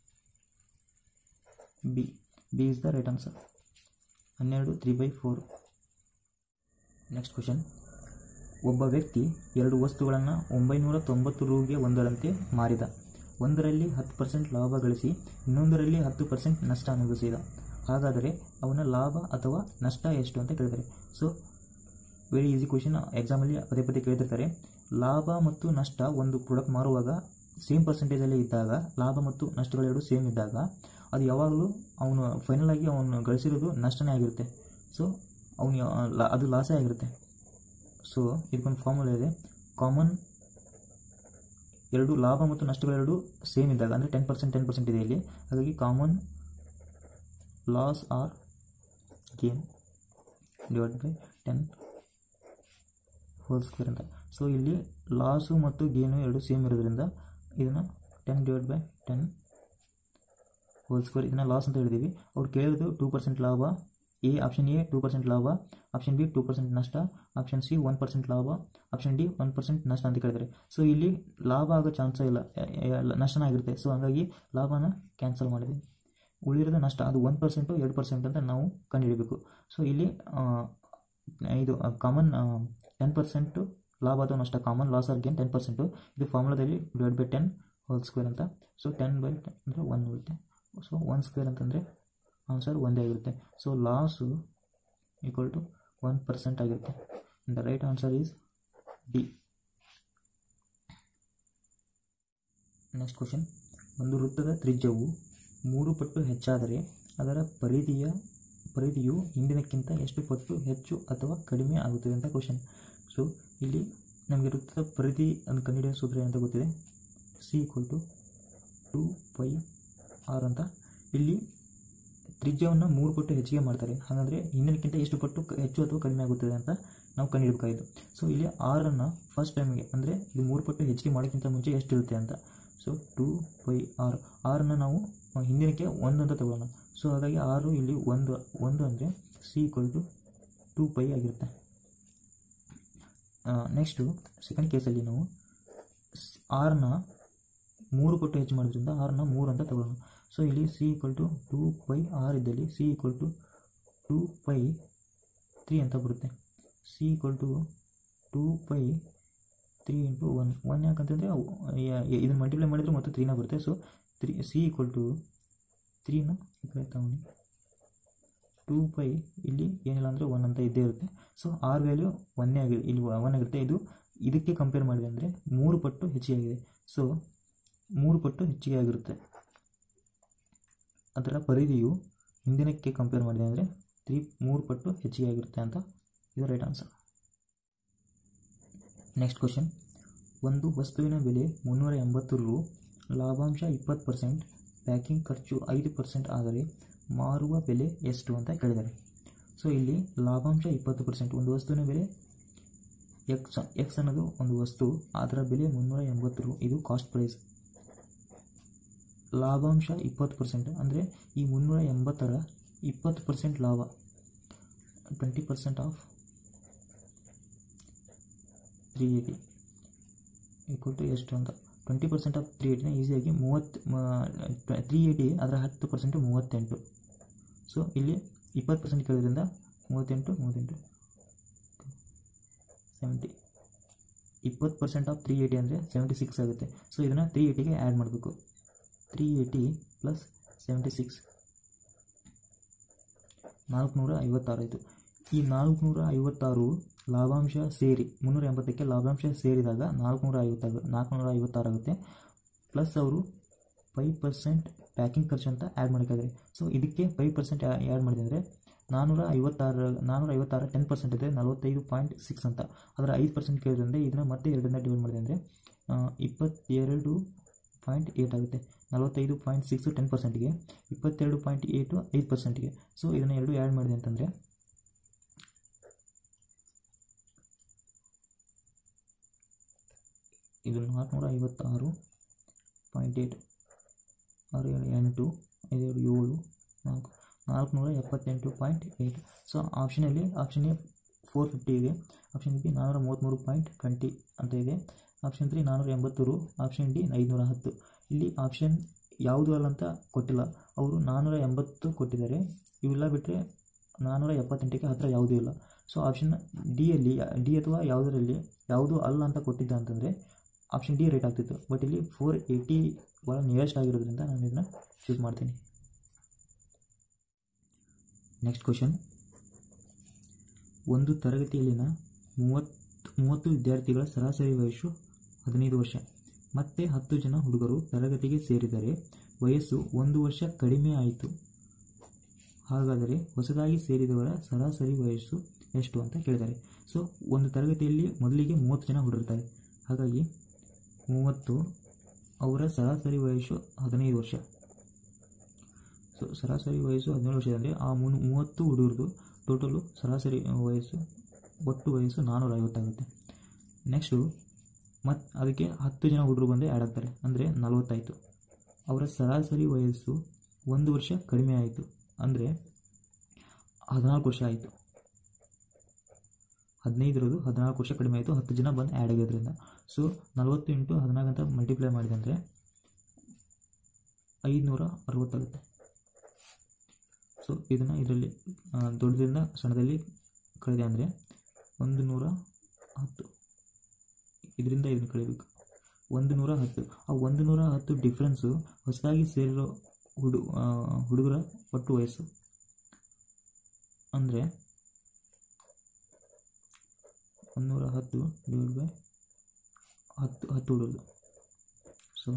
B B is the right answer ಹನ್ನೆರಡು three by four next question ಒಬ್ಬ ವ್ಯಕ್ತಿ ಎರಡು ವಸ್ತುಗಳನ್ನು ಒಂಬೈನೂರ ತೊಂಬತ್ತು ರೂಗೆ ಒಂದರಂತೆ ಮಾರಿದ ಒಂದರಲ್ಲಿ ಹತ್ತು ಪರ್ಸೆಂಟ್ ಲಾಭ ಗಳಿಸಿ ಇನ್ನೊಂದರಲ್ಲಿ ಹತ್ತು ಪರ್ಸೆಂಟ್ ನಷ್ಟ ಅನುಭವಿಸಿದ ಹಾಗಾದರೆ ಅವನ ಲಾಭ ಅಥವಾ ನಷ್ಟ ಎಷ್ಟು ಅಂತ ಕೇಳಿದ್ದಾರೆ ಸೊ ವೆರಿ ಈಸಿ ಕ್ವಶನ್ ಎಕ್ಸಾಮಲ್ಲಿ ಪದೇ ಪದೇ ಕೇಳ್ತಿರ್ತಾರೆ ಲಾಭ ಮತ್ತು ನಷ್ಟ ಒಂದು ಪ್ರಾಡಕ್ಟ್ ಮಾರುವಾಗ ಸೇಮ್ ಪರ್ಸೆಂಟೇಜಲ್ಲಿ ಇದ್ದಾಗ ಲಾಭ ಮತ್ತು ನಷ್ಟಗಳೆರಡು ಸೇಮ್ ಇದ್ದಾಗ ಅದು ಯಾವಾಗಲೂ ಅವನು ಫೈನಲ್ ಆಗಿ ಅವನು ಗಳಿಸಿರೋದು ನಷ್ಟನೇ ಆಗಿರುತ್ತೆ ಸೊ ಅವನು ಅದು ಲಾಸೇ ಆಗಿರುತ್ತೆ ಸೊ ಇದಕ್ಕೊಂದು ಫಾರ್ಮುಲಾ ಇದೆ ಕಾಮನ್ ಎರಡು ಲಾಭ ಮತ್ತು ನಷ್ಟಗಳೆರಡು ಸೇಮ್ ಇದ್ದಾಗ ಅಂದರೆ ಟೆನ್ ಪರ್ಸೆಂಟ್ ಟೆನ್ ಪರ್ಸೆಂಟ್ ಇದೆ ಇಲ್ಲಿ ಹಾಗಾಗಿ common loss or gain divide by ten whole square ಅಂತ ಸೊ ಇಲ್ಲಿ ಲಾಸು ಮತ್ತು ಗೇನು ಎರಡು ಸೇಮ್ ಇರೋದ್ರಿಂದ ಇದನ್ನು ten divide by ten whole square ಇದನ್ನು ಲಾಸ್ ಅಂತ ಹೇಳಿದ್ದೀವಿ ಅವ್ರು ಕೇಳಿದ್ದು ಟೂ ಪರ್ಸೆಂಟ್ ಲಾಭ A option A two percent ಲಾಭ ಆಪ್ಷನ್ ಬಿ ಟೂ ಪರ್ಸೆಂಟ್ ನಷ್ಟ ಆಪ್ಷನ್ ಸಿ ಒನ್ ಪರ್ಸೆಂಟ್ ಲಾಭ ಆಪ್ಷನ್ ಡಿ ಒನ್ ಪರ್ಸೆಂಟ್ ನಷ್ಟ ಅಂತ ಕೇಳಿದ್ದಾರೆ ಸೊ ಇಲ್ಲಿ ಲಾಭ ಆಗೋ ಚಾನ್ಸೇ ಇಲ್ಲ ಎ- ಎ- ನಷ್ಟನೇ ಆಗಿರುತ್ತೆ ಸೊ ಹಾಗಾಗಿ ಲಾಭನ ಕ್ಯಾನ್ಸಲ್ ಮಾಡಿದ್ವಿ ಉಳಿದಿರೋದು ನಷ್ಟ ಅದು ಒನ್ ಪರ್ಸೆಂಟು ಎರಡು ಪರ್ಸೆಂಟ್ ಅಂತ ನಾವು ಕಂಡುಹಿಡಬೇಕು ಸೊ ಇಲ್ಲಿ ಆ, ಇದು ಕಾಮನ್ ಟೆನ್ ಪರ್ಸೆಂಟು ಲಾಭ ಅಥವಾ ನಷ್ಟ common loss or gain ten percent ಇದು ಫಾರ್ಮುಲಾದಲ್ಲಿ divide by ten whole square ಅಂತ ಸೊ ಟೆನ್ ಬೈ ಟೆನ್ ಅಂದರೆ ಒನ್ ಉಳಿತೆ ಸೊ ಒನ್ ಸ್ಕ್ವೇರ್ ಅಂತಂದರೆ ಆನ್ಸರ್ ಒಂದೇ ಆಗಿರುತ್ತೆ so loss equal to one percent ಆಗಿರುತ್ತೆ the right answer is D next question ಒಂದು ವೃತ್ತದ ತ್ರಿಜ್ಯವು ಮೂರು ಪಟ್ಟು ಹೆಚ್ಚಾದರೆ ಅದರ ಪರಿಧಿಯ ಪರಿಧಿಯು ಹಿಂದಿನಕ್ಕಿಂತ ಎಷ್ಟು ಪಟ್ಟು ಹೆಚ್ಚು ಅಥವಾ ಕಡಿಮೆ ಆಗುತ್ತದೆ ಅಂತ ಕ್ವಶನ್ ಸೊ ಇಲ್ಲಿ ನಮಗೆ ವೃತ್ತದ ಪರಿಧಿ ಅನ್ನು ಕಂಡುಹಿಡಿಯೋ ಸೂತ್ರ ಏನಂತ ಗೊತ್ತಿದೆ C equal to two pi R ಅಂತ ಇಲ್ಲಿ ತ್ರಿಜ್ಯವನ್ನು ಮೂರು ಪಟ್ಟು ಹೆಚ್ಚಿಗೆ ಮಾಡ್ತಾರೆ ಹಾಗಾದರೆ ಹಿಂದಿನಕ್ಕಿಂತ ಎಷ್ಟು ಪಟ್ಟು ಕ- ಹೆಚ್ಚು ಅಥವಾ ಕಡಿಮೆ ಆಗುತ್ತದೆ ಅಂತ ನಾವು ಕಂಡುಹಿಡಬೇಕಾಗಿತ್ತು ಸೊ ಇಲ್ಲಿ ಆರನ್ನು ಫಸ್ಟ್ ಟೈಮಿಗೆ ಅಂದರೆ ಇದು ಮೂರು ಪಟ್ಟು ಹೆಚ್ಚಿಗೆ ಮಾಡೋಕ್ಕಿಂತ ಮುಂಚೆ ಎಷ್ಟಿರುತ್ತೆ ಅಂತ ಸೊ ಟು ಪೈ ಆರ್ ಆರನ್ನು ನಾವು ಆ, ಹಿಂದಿನಕ್ಕೆ ಒಂದು ಅಂತ ತಗೊಳ್ಳೋಣ ಸೊ ಹಾಗಾಗಿ ಆರು ಇಲ್ಲಿ ಒಂದು ಒಂದು ಅಂದರೆ C equal to two pi ಆಗಿರುತ್ತೆ ನೆಕ್ಸ್ಟು ಸೆಕೆಂಡ್ ಕೇಸಲ್ಲಿ ನಾವು ಆರನ್ನ ಮೂರು ಪಟ್ಟು ಹೆಚ್ಚು ಮಾಡೋದ್ರಿಂದ ಆರನ್ನ ಮೂರು ಅಂತ ತಗೊಳ್ಳೋಣ ಸೊ ಇಲ್ಲಿ C equal to two pi R ಇದ್ದಲ್ಲಿ C equal to two pi three ಅಂತ ಬರುತ್ತೆ C equal to two pi three into one one ಯಾಕಂತಂದರೆ ಇದನ್ನು ಮಲ್ಟಿಪ್ಲೈ ಮಾಡಿದರೆ ಮತ್ತೆ ತ್ರೀನ ಬರುತ್ತೆ so three C equal to ತ್ರೀನ ಈ ಕಡೆ ತಗೊಂಡು ಟೂ ಪೈ ಇಲ್ಲಿ ಏನಿಲ್ಲ ಅಂದರೆ ಒನ್ ಅಂತ ಇದ್ದೇ ಇರುತ್ತೆ ಸೊ ಆರ್ ವ್ಯಾಲ್ಯೂ ಒನ್ನೇ ಆಗಿ ಇಲ್ಲಿ ಒನ್ ಆಗಿರುತ್ತೆ ಇದು ಇದಕ್ಕೆ ಕಂಪೇರ್ ಮಾಡಿದೆ ಅಂದರೆ ಮೂರು ಪಟ್ಟು ಹೆಚ್ಚಿಗೆ ಆಗಿದೆ ಸೊ ಮೂರು ಪಟ್ಟು ಹೆಚ್ಚಿಗೆ ಆಗಿರುತ್ತೆ ಅದರ ಪರಿಧಿಯು ಹಿಂದಿನಕ್ಕೆ ಕಂಪೇರ್ ಮಾಡಿದೆ ಅಂದರೆ ತ್ರೀ ಮೂರು ಪಟ್ಟು ಹೆಚ್ಚಿಗೆ ಆಗಿರುತ್ತೆ ಅಂತ ಇದು ರೈಟ್ ಆನ್ಸರ್ ನೆಕ್ಸ್ಟ್ ಕ್ವಶನ್ ಒಂದು ವಸ್ತುವಿನ ಬೆಲೆ ಮುನ್ನೂರ ಎಂಬತ್ತು ರು ಲಾಭಾಂಶ ಇಪ್ಪತ್ತು ಪರ್ಸೆಂಟ್ ಪ್ಯಾಕಿಂಗ್ ಖರ್ಚು ಐದು ಪರ್ಸೆಂಟ್ ಆದರೆ ಮಾರುವ ಬೆಲೆ ಎಷ್ಟು ಅಂತ ಕೇಳಿದ್ದಾರೆ ಸೊ ಇಲ್ಲಿ ಲಾಭಾಂಶ ಇಪ್ಪತ್ತು ಪರ್ಸೆಂಟ್ ಒಂದು ವಸ್ತುವಿನ ಬೆಲೆ ಎಕ್ಸ್ ಎಕ್ಸ್ ಅನ್ನೋದು ಒಂದು ವಸ್ತು ಅದರ ಬೆಲೆ ಮುನ್ನೂರ ಎಂಬತ್ತು ರು ಇದು ಕಾಸ್ಟ್ ಪ್ರೈಸ್ ಲಾಭಾಂಶ ಇಪ್ಪತ್ತು ಪರ್ಸೆಂಟ್ ಅಂದರೆ ಈ ಮುನ್ನೂರ ಎಂಬತ್ತರ ಇಪ್ಪತ್ತು ಪರ್ಸೆಂಟ್ ಲಾಭ twenty percent of three eighty equal to ಎಷ್ಟು ಅಂತ ಟ್ವೆಂಟಿ ಪರ್ಸೆಂಟ್ ಆಫ್ ತ್ರೀ ಏಯ್ಟಿನ ಈಸಿಯಾಗಿ ಮೂವತ್ತು ತ್ರೀ ಏಯ್ಟಿ ಅದರ ಹತ್ತು ಪರ್ಸೆಂಟು ಮೂವತ್ತೆಂಟು ಸೊ ಇಲ್ಲಿ ಇಪ್ಪತ್ತು ಪರ್ಸೆಂಟ್ ಕೇಳೋದ್ರಿಂದ ಮೂವತ್ತೆಂಟು ಮೂವತ್ತೆಂಟು ಸೆವೆಂಟಿ ಇಪ್ಪತ್ತು ಪರ್ಸೆಂಟ್ ಆಫ್ ತ್ರೀ ಏಯ್ಟಿ ಅಂದರೆ ಸೆವೆಂಟಿ ಸಿಕ್ಸ್ ಆಗುತ್ತೆ ಸೊ ಇದನ್ನು ತ್ರೀ ಏಯ್ಟಿಗೆ ಆ್ಯಡ್ ಮಾಡಬೇಕು three eighty plus seventy six ನಾಲ್ಕುನೂರ ಐವತ್ತಾರು ಆಯಿತು ಈ ನಾಲ್ಕುನೂರ ಐವತ್ತಾರು ಲಾಭಾಂಶ ಸೇರಿ ಮುನ್ನೂರ ಎಂಬತ್ತಕ್ಕೆ ಲಾಭಾಂಶ ಸೇರಿದಾಗ ನಾಲ್ಕುನೂರ ಐವತ್ತಾಗ ನಾಲ್ಕುನೂರ ಐವತ್ತಾರು ಆಗುತ್ತೆ ಪ್ಲಸ್ ಅವರು ಫೈವ್ ಪರ್ಸೆಂಟ್ ಪ್ಯಾಕಿಂಗ್ ಖರ್ಚು ಅಂತ ಆ್ಯಡ್ ಮಾಡಿದ್ದಾರೆ ಸೊ ಇದಕ್ಕೆ ಫೈವ್ ಪರ್ಸೆಂಟ್ ಆ್ಯಡ್ ಮಾಡಿದೆ ಅಂದರೆ ನಾನ್ನೂರ ಐವತ್ತಾರು ನಾನ್ನೂರ ಐವತ್ತಾರು ಟೆನ್ ಪರ್ಸೆಂಟ್ ಇದೆ ನಲವತ್ತೈದು ಪಾಯಿಂಟ್ ಸಿಕ್ಸ್ ಅಂತ ಅದರ ಐದು ಪರ್ಸೆಂಟ್ ಕೇಳಿದ್ರಿಂದ ಇದನ್ನು ಮತ್ತೆ ಎರಡರಿಂದ ಡಿವೈಡ್ ಮಾಡಿದೆ ಅಂದರೆ ಇಪ್ಪತ್ತೆರಡು ಪಾಯಿಂಟ್ ಏಯ್ಟ್ ಆಗುತ್ತೆ ನಲವತ್ತೈದು ಪಾಯಿಂಟ್ ಸಿಕ್ಸು ಟೆನ್ ಪರ್ಸೆಂಟ್ಗೆ ಇಪ್ಪತ್ತೆರಡು ಪಾಯಿಂಟ್ ಏಯ್ಟು ಐದು ಪರ್ಸೆಂಟ್ಗೆ ಸೊ ಇದನ್ನು ಎರಡು ಆ್ಯಡ್ ಮಾಡಿದೆ ಅಂತಂದರೆ ಇದು ನಾಲ್ಕುನೂರ ಐವತ್ತಾರು ಪಾಯಿಂಟ್ ಏಯ್ಟ್ ಆರು ಏಳು ಎಂಟು ಐದು ಏಳು ಏಳು ನಾಲ್ಕು ನಾಲ್ಕುನೂರ ಎಪ್ಪತ್ತೆಂಟು ಪಾಯಿಂಟ್ ಏಯ್ಟ್ ಸೊ ಆಪ್ಷನಲ್ಲಿ ಆಪ್ಷನ್ ಎ ಫೋರ್ ಫಿಫ್ಟಿ ಇದೆ ಆಪ್ಷನ್ ಬಿ ನಾನ್ನೂರ ಮೂವತ್ತ್ಮೂರು ಪಾಯಿಂಟ್ ಟ್ವೆಂಟಿ ಅಂತ ಇದೆ ಆಪ್ಷನ್ ತ್ರೀ ನಾನ್ನೂರ ಎಂಬತ್ತೂರು ಆಪ್ಷನ್ ಡಿ ಐದುನೂರ ಹತ್ತು ಇಲ್ಲಿ ಆಪ್ಷನ್ ಯಾವುದು ಅಲ್ಲ ಅಂತ ಕೊಟ್ಟಿಲ್ಲ ಅವರು ನಾನ್ನೂರ ಎಂಬತ್ತು ಕೊಟ್ಟಿದ್ದಾರೆ ಇವೆಲ್ಲ ಬಿಟ್ಟರೆ ನಾನ್ನೂರ ಎಪ್ಪತ್ತೆಂಟಕ್ಕೆ ಹತ್ತಿರ ಯಾವುದೂ ಇಲ್ಲ ಸೊ ಆಪ್ಷನ್ ಡಿಯಲ್ಲಿ ಡಿ ಅಥವಾ ಯಾವುದರಲ್ಲಿ ಯಾವುದು ಅಲ್ಲ ಅಂತ ಕೊಟ್ಟಿದ್ದ ಅಂತಂದರೆ ಆಪ್ಷನ್ ಡಿ ರೇಟ್ ಆಗ್ತಿತ್ತು ಬಟ್ ಇಲ್ಲಿ ಫೋರ್ ಏಯ್ಟಿ ಭಾಳ ನಿಯರೆಸ್ಟ್ ಆಗಿರೋದ್ರಿಂದ ನಾನು ಇದನ್ನು ಚೂಸ್ ಮಾಡ್ತೀನಿ ನೆಕ್ಸ್ಟ್ ಕ್ವಶನ್ ಒಂದು ತರಗತಿಯಲ್ಲಿನ ಮೂವತ್ತು ಮೂವತ್ತು ವಿದ್ಯಾರ್ಥಿಗಳ ಸರಾಸರಿ ವಯಸ್ಸು ಹದಿನೈದು ವರ್ಷ ಮತ್ತೆ ಹತ್ತು ಜನ ಹುಡುಗರು ತರಗತಿಗೆ ಸೇರಿದರೆ ವಯಸ್ಸು ಒಂದು ವರ್ಷ ಕಡಿಮೆ ಆಯಿತು ಹಾಗಾದರೆ ಹೊಸದಾಗಿ ಸೇರಿದವರ ಸರಾಸರಿ ವಯಸ್ಸು ಎಷ್ಟು ಅಂತ ಕೇಳಿದ್ದಾರೆ ಸೊ ಒಂದು ತರಗತಿಯಲ್ಲಿ ಮೊದಲಿಗೆ ಮೂವತ್ತು ಜನ ಹುಡುಗಿರ್ತಾರೆ ಹಾಗಾಗಿ ಮೂವತ್ತು ಅವರ ಸರಾಸರಿ ವಯಸ್ಸು ಹದಿನೈದು ವರ್ಷ ಸೊ ಸರಾಸರಿ ವಯಸ್ಸು ಹದಿನೇಳು ವರ್ಷ ಅಂದರೆ ಆ ಮುನ್ ಮೂವತ್ತು ಹುಡುಗರದು ಟೋಟಲು ಸರಾಸರಿ ವಯಸ್ಸು ಒಟ್ಟು ವಯಸ್ಸು ನಾನ್ನೂರ ಐವತ್ತಾಗುತ್ತೆ ನೆಕ್ಸ್ಟು ಮತ್ತು ಅದಕ್ಕೆ ಹತ್ತು ಜನ ಹುಡುಗರು ಬಂದು ಆ್ಯಡ್ ಆಗ್ತಾರೆ ಅಂದರೆ ನಲವತ್ತಾಯಿತು ಅವರ ಸರಾಸರಿ ವಯಸ್ಸು ಒಂದು ವರ್ಷ ಕಡಿಮೆ ಆಯಿತು ಅಂದರೆ ಹದಿನಾಲ್ಕು ವರ್ಷ ಆಯಿತು ಹದಿನೈದರದು ಹದಿನಾಲ್ಕು ವರ್ಷ ಕಡಿಮೆ ಆಯಿತು ಹತ್ತು ಜನ ಬಂದು ಆ್ಯಡ್ ಆಗೋದ್ರಿಂದ ಸೊ ನಲವತ್ತು ಇಂಟು ಹದಿನಾಲ್ಕು ಅಂತ ಮಲ್ಟಿಪ್ಲೈ ಮಾಡಿದೆ ಅಂದರೆ ಐದುನೂರ ಅರವತ್ತಾಗುತ್ತೆ ಸೊ ಇದನ್ನು ಇದರಲ್ಲಿ ದೊಡ್ಡದಿಂದ ಸಣ್ಣದಲ್ಲಿ ಕಳೆದೆ ಅಂದರೆ ಒಂದು ನೂರ ಹತ್ತು ಇದರಿಂದ ಇದನ್ನು ಕಳಿಬೇಕು ಒಂದು ನೂರ ಹತ್ತು ಆ ಒಂದು ನೂರ ಹತ್ತು ಡಿಫ್ರೆನ್ಸು ಹೊಸದಾಗಿ ಸೇರಿರೋ ಹುಡು ಹುಡುಗರ ಒಟ್ಟು ವಯಸ್ಸು ಅಂದರೆ ಒಂದೂರ ಹತ್ತು ಡಿವೈಡ್ ಬೈ ಹತ್ತು ಹತ್ತು ಹುಡುಗರು ಸೊ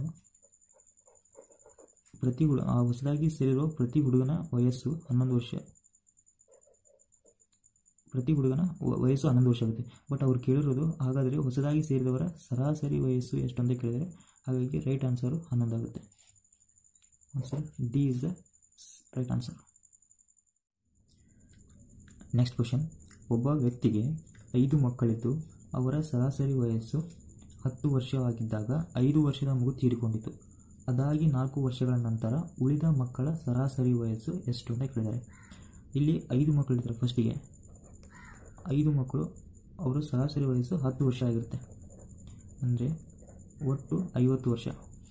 ಪ್ರತಿ ಹುಡು ಆ ಹೊಸದಾಗಿ ಸೇರಿರೋ ಪ್ರತಿ ಹುಡುಗನ ವಯಸ್ಸು ಹನ್ನೊಂದು ವರ್ಷ ಪ್ರತಿ ಹುಡುಗನ ವಯಸ್ಸು ಹನ್ನೊಂದು ವರ್ಷ ಆಗುತ್ತೆ ಬಟ್ ಅವ್ರು ಕೇಳಿರೋದು ಹಾಗಾದರೆ ಹೊಸದಾಗಿ ಸೇರಿದವರ ಸರಾಸರಿ ವಯಸ್ಸು ಎಷ್ಟು ಅಂತ ಕೇಳಿದರೆ ಹಾಗಾಗಿ ರೈಟ್ ಆನ್ಸರು ಹನ್ನೊಂದು ಆಗುತ್ತೆ answer D is the right answer next question ಒಬ್ಬ ವ್ಯಕ್ತಿಗೆ ಐದು ಮಕ್ಕಳಿದ್ದು ಅವರ ಸರಾಸರಿ ವಯಸ್ಸು ಹತ್ತು ವರ್ಷವಾಗಿದ್ದಾಗ ಐದು ವರ್ಷದ ಮಗು ತೀರಿಕೊಂಡಿತು ಅದಾಗಿ ನಾಲ್ಕು ವರ್ಷಗಳ ನಂತರ ಉಳಿದ ಮಕ್ಕಳ ಸರಾಸರಿ ವಯಸ್ಸು ಎಷ್ಟು ಅಂತ ಕೇಳಿದ್ದಾರೆ ಇಲ್ಲಿ ಐದು ಮಕ್ಕಳಿರ್ತಾರೆ ಫಸ್ಟಿಗೆ ಐದು ಮಕ್ಕಳು ಅವರ ಸರಾಸರಿ ವಯಸ್ಸು ಹತ್ತು ವರ್ಷ ಆಗಿರುತ್ತೆ ಅಂದರೆ ಒಟ್ಟು ಐವತ್ತು ವರ್ಷ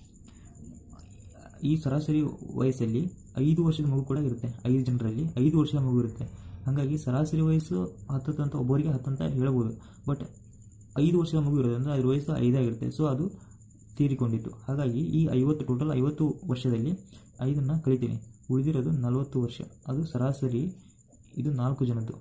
ಈ ಸರಾಸರಿ ವಯಸ್ಸಲ್ಲಿ ಐದು ವರ್ಷದ ಮಗು ಕೂಡ ಇರುತ್ತೆ ಐದು ಜನರಲ್ಲಿ ಐದು ವರ್ಷದ ಮಗು ಇರುತ್ತೆ ಹಾಗಾಗಿ ಸರಾಸರಿ ವಯಸ್ಸು ಹತ್ತತ್ತು ಅಂತ ಒಬ್ಬರಿಗೆ ಹತ್ತಂತ ಹೇಳ್ಬೋದು ಬಟ್ ಐದು ವರ್ಷದ ಮಗು ಇರೋದ್ರಿಂದ ಅದ್ರ ವಯಸ್ಸು ಐದಾಗಿರುತ್ತೆ ಸೊ ಅದು ತೀರಿಕೊಂಡಿತ್ತು ಹಾಗಾಗಿ ಈ ಐವತ್ತು ಟೋಟಲ್ ಐವತ್ತು ವರ್ಷದಲ್ಲಿ ಐದನ್ನು ಕಳಿತೀನಿ ಉಳಿದಿರೋದು ನಲವತ್ತು ವರ್ಷ ಅದು ಸರಾಸರಿ ಇದು ನಾಲ್ಕು ಜನದ್ದು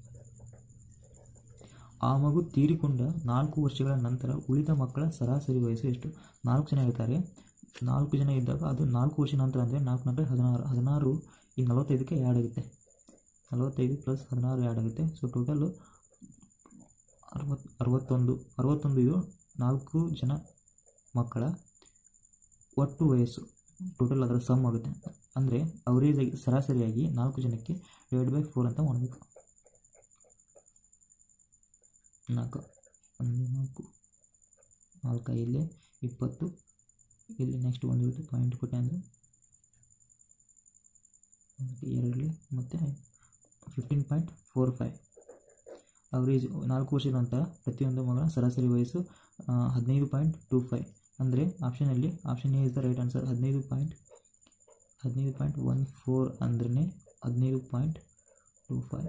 ಆ ಮಗು ತೀರಿಕೊಂಡ ನಾಲ್ಕು ವರ್ಷಗಳ ನಂತರ ಉಳಿದ ಮಕ್ಕಳ ಸರಾಸರಿ ವಯಸ್ಸು ಎಷ್ಟು ನಾಲ್ಕು ಜನ ಇರ್ತಾರೆ ನಾಲ್ಕು ಜನ ಇದ್ದಾಗ ಅದು ನಾಲ್ಕು ವರ್ಷ ನಂತರ ಅಂದರೆ ನಾಲ್ಕು ನಂತರ ಹದಿನಾರು ಹದಿನಾರು ಈ ನಲವತ್ತೈದಕ್ಕೆ ಆ್ಯಡ್ ಆಗುತ್ತೆ ನಲವತ್ತೈದು ಪ್ಲಸ್ ಹದಿನಾರು ಆ್ಯಡ್ ಆಗುತ್ತೆ ಸೊ ಟೋಟಲು ಅರವತ್ತು ಅರವತ್ತೊಂದು ಅರವತ್ತೊಂದು ಇದು ನಾಲ್ಕು ಜನ ಮಕ್ಕಳ ಒಟ್ಟು ವಯಸ್ಸು ಟೋಟಲ್ ಅದರ ಸಮ್ ಆಗುತ್ತೆ ಅಂದರೆ ಅವರೇಜಾಗಿ ಸರಾಸರಿಯಾಗಿ ನಾಲ್ಕು ಜನಕ್ಕೆ ಡಿವೈಡ್ ಬೈ ಫೋರ್ ಅಂತ ಮಾಡಬೇಕು ನಾಲ್ಕು ಒಂದು ನಾಲ್ಕು ನಾಲ್ಕು ಇಲ್ಲೇ ಇಪ್ಪತ್ತು ಇಲ್ಲಿ ನೆಕ್ಸ್ಟ್ ಒಂದು ಇರುತ್ತೆ ಪಾಯಿಂಟ್ ಕೊಟ್ಟೆ ಅಂದರೆ ಎರಡರಲ್ಲಿ ಮತ್ತು fifteen point four five average ನಾಲ್ಕು ವರ್ಷದ ನಂತರ ಪ್ರತಿಯೊಂದು ಮಗನ ಸರಾಸರಿ ವಯಸ್ಸು ಹದಿನೈದು ಪಾಯಿಂಟ್ ಟೂ ಫೈವ್ ಅಂದರೆ ಆಪ್ಷನಲ್ಲಿ option A is the right answer ಹದಿನೈದು ಪಾಯಿಂಟ್ ಹದಿನೈದು ಪಾಯಿಂಟ್ ಒನ್ ಫೋರ್ ಅಂದ್ರೆ ಹದಿನೈದು point two five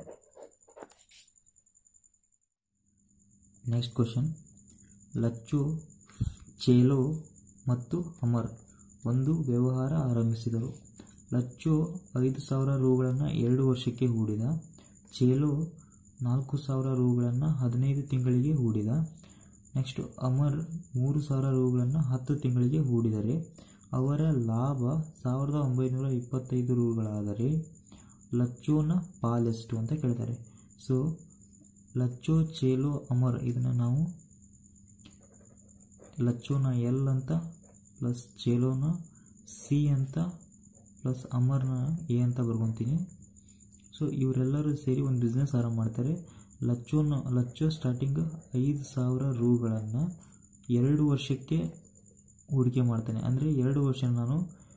next question Lachchu Chelo ಮತ್ತು ಅಮರ್ ಒಂದು ವ್ಯವಹಾರ ಆರಂಭಿಸಿದರು ಲಚ್ಚು ಐದು ಸಾವಿರ ರೂಗಳನ್ನು ಎರಡು ವರ್ಷಕ್ಕೆ ಹೂಡಿದ ಚೇಲೋ ನಾಲ್ಕು ಸಾವಿರ ರೂಗಳನ್ನು ಹದಿನೈದು ತಿಂಗಳಿಗೆ ಹೂಡಿದ ನೆಕ್ಸ್ಟು ಅಮರ್ ಮೂರು ಸಾವಿರ ರೂಗಳನ್ನು ಹತ್ತು ತಿಂಗಳಿಗೆ ಹೂಡಿದರೆ ಅವರ ಲಾಭ ಸಾವಿರದ ಒಂಬೈನೂರ ಇಪ್ಪತ್ತೈದು ರೂಗಳಾದರೆ ಲಚ್ಚೋನ ಪಾಲೆಷ್ಟು ಅಂತ ಕೇಳ್ತಾರೆ ಸೊ ಲಚ್ಚೋ ಚೇಲೋ ಅಮರ್ ಇದನ್ನು ನಾವು ಲಚ್ಚೋನ ಎಲ್ ಅಂತ ಪ್ಲಸ್ ಚೇಲೋನ ಸಿ ಅಂತ ಪ್ಲಸ್ ಅಮರ್ನ ಎ ಅಂತ ಬರ್ಕೊತೀನಿ ಸೊ ಇವರೆಲ್ಲರೂ ಸೇರಿ ಒಂದು ಬಿಸ್ನೆಸ್ ಆರಂಭ ಮಾಡ್ತಾರೆ ಲಚ್ಚೋನ ಲಚ್ಚೋ ಸ್ಟಾರ್ಟಿಂಗ್ ಐದು ಸಾವಿರ ರೂಗಳನ್ನು ಎರಡು ವರ್ಷಕ್ಕೆ ಹೂಡಿಕೆ ಮಾಡ್ತಾನೆ ಅಂದರೆ ಎರಡು ವರ್ಷ ನಾನು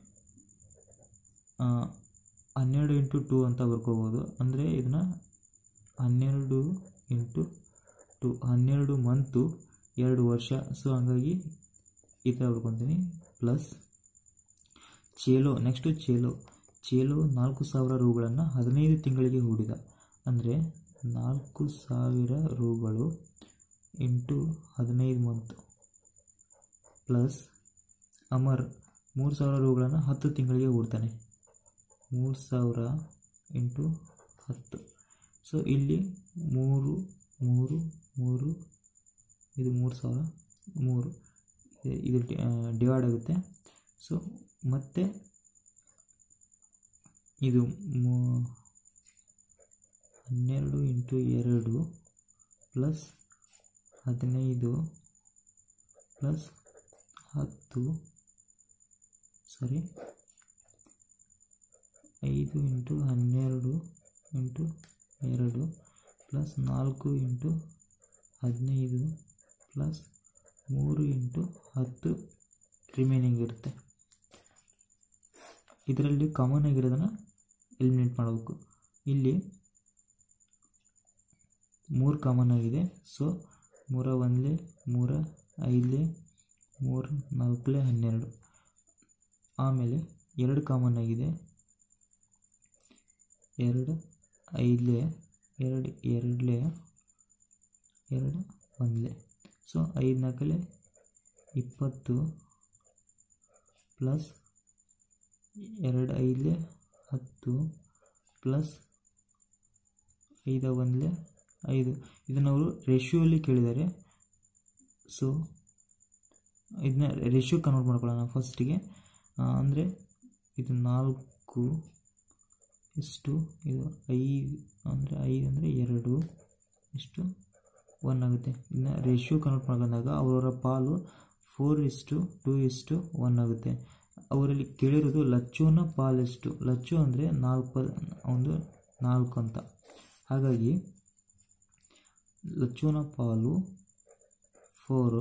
ಆ, ಹನ್ನೆರಡು ಇಂಟು ಟು ಅಂತ ಬರ್ಕೋಬೋದು ಅಂದರೆ ಇದನ್ನು ಹನ್ನೆರಡು ಇಂಟು ಟು ಹನ್ನೆರಡು ಮಂತು ಎರಡು ವರ್ಷ ಸೊ ಹಂಗಾಗಿ ಈ ಥರ ಬರ್ಕೊತೀನಿ ಪ್ಲಸ್ ಚೇಲೋ ನೆಕ್ಸ್ಟು ಚೇಲೋ ಚೇಲೋ ನಾಲ್ಕು ಸಾವಿರ ರೂಗಳನ್ನು ಹದಿನೈದು ತಿಂಗಳಿಗೆ ಹೂಡಿದ ಅಂದರೆ ನಾಲ್ಕು ಸಾವಿರ ರೂಗಳು ಇಂಟು ಹದಿನೈದು ಮಂತ್ ಪ್ಲಸ್ ಅಮರ್ ಮೂರು ಸಾವಿರ ರೂಗಳನ್ನು ಹತ್ತು ತಿಂಗಳಿಗೆ ಹೂಡ್ತಾನೆ ಮೂರು ಸಾವಿರ ಇಂಟು ಹತ್ತು ಸೊ ಇಲ್ಲಿ ಮೂರು ಮೂರು ಮೂರು ಇದು ಮೂರು ಸಾವಿರ ಮೂರು ಇ- ಇದು ಡಿವೈಡ್ ಆಗುತ್ತೆ ಸೊ ಮತ್ತೆ ಇದು ಮೂ- ಹನ್ನೆರಡು ಇಂಟು ಎರಡು ಪ್ಲಸ್ ಹದಿನೈದು ಪ್ಲಸ್ ಹತ್ತು ಸಾರಿ ಐದು ಇಂಟು ಹನ್ನೆರಡು ಇಂಟು ಎರಡು ಪ್ಲಸ್ ನಾಲ್ಕು ಇಂಟು ಹದಿನೈದು ಪ್ಲಸ್ ಮೂರು ಇಂಟು ಹತ್ತು ರಿಮೈನಿಂಗ್ ಇರುತ್ತೆ ಇದರಲ್ಲಿ ಕಾಮನ್ ಆಗಿರೋದನ್ನು ಎಲಿಮಿನೇಟ್ ಮಾಡಬೇಕು ಇಲ್ಲಿ ಮೂರು ಕಾಮನ್ ಆಗಿದೆ ಸೊ ಮೂರ ಒಂದಲೇ ಮೂರ ಐದಲೇ ಮೂರು ನಾಲ್ಕಲೇ ಹನ್ನೆರಡು ಆಮೇಲೆ ಎರಡು ಕಾಮನ್ ಆಗಿದೆ ಎರಡು ಐದಲೇ ಎರಡು ಎರಡಲೇ ಎರಡು ಒಂದಲೇ ಸೊ ಐದು ನಾಲ್ಕಲೇ ಇಪ್ಪತ್ತು ಪ್ಲಸ್ ಎರಡು ಐದಲೇ ಹತ್ತು ಪ್ಲಸ್ ಐದ ಒಂದಲೇ ಐದು ಇದನ್ನು ಅವರು ರೇಷ್ಯೋಲ್ಲಿ ಕೇಳಿದ್ದಾರೆ ಸೊ ಇದನ್ನ ರೇಷ್ಯೋ ಕನ್ವರ್ಟ್ ಮಾಡ್ಕೊಳ್ಳೋಣ ಫಸ್ಟಿಗೆ ಅಂದರೆ ಇದು ನಾಲ್ಕು ಇಷ್ಟು ಇದು ಐದು ಅಂದರೆ ಐದು ಅಂದರೆ ಎರಡು ಇಷ್ಟು ಒನ್ ಆಗುತ್ತೆ ಇನ್ನು ರೇಷ್ಯೋ ಕನ್ವರ್ಟ್ ಮಾಡ್ಕೊಂಡಾಗ ಅವರವರ ಪಾಲು ಫೋರ್ ಇಷ್ಟು ಟೂ ಇಷ್ಟು ಒನ್ ಆಗುತ್ತೆ ಅವರಲ್ಲಿ ಕೇಳಿರೋದು ಲಚ್ಚೋನ ಪಾಲೆಷ್ಟು ಲಚ್ಚು ಅಂದರೆ ನಾಲ್ಕು ಒಂದು ನಾಲ್ಕು ಅಂತ ಹಾಗಾಗಿ ಲಚ್ಚೋನ ಪಾಲು ಫೋರು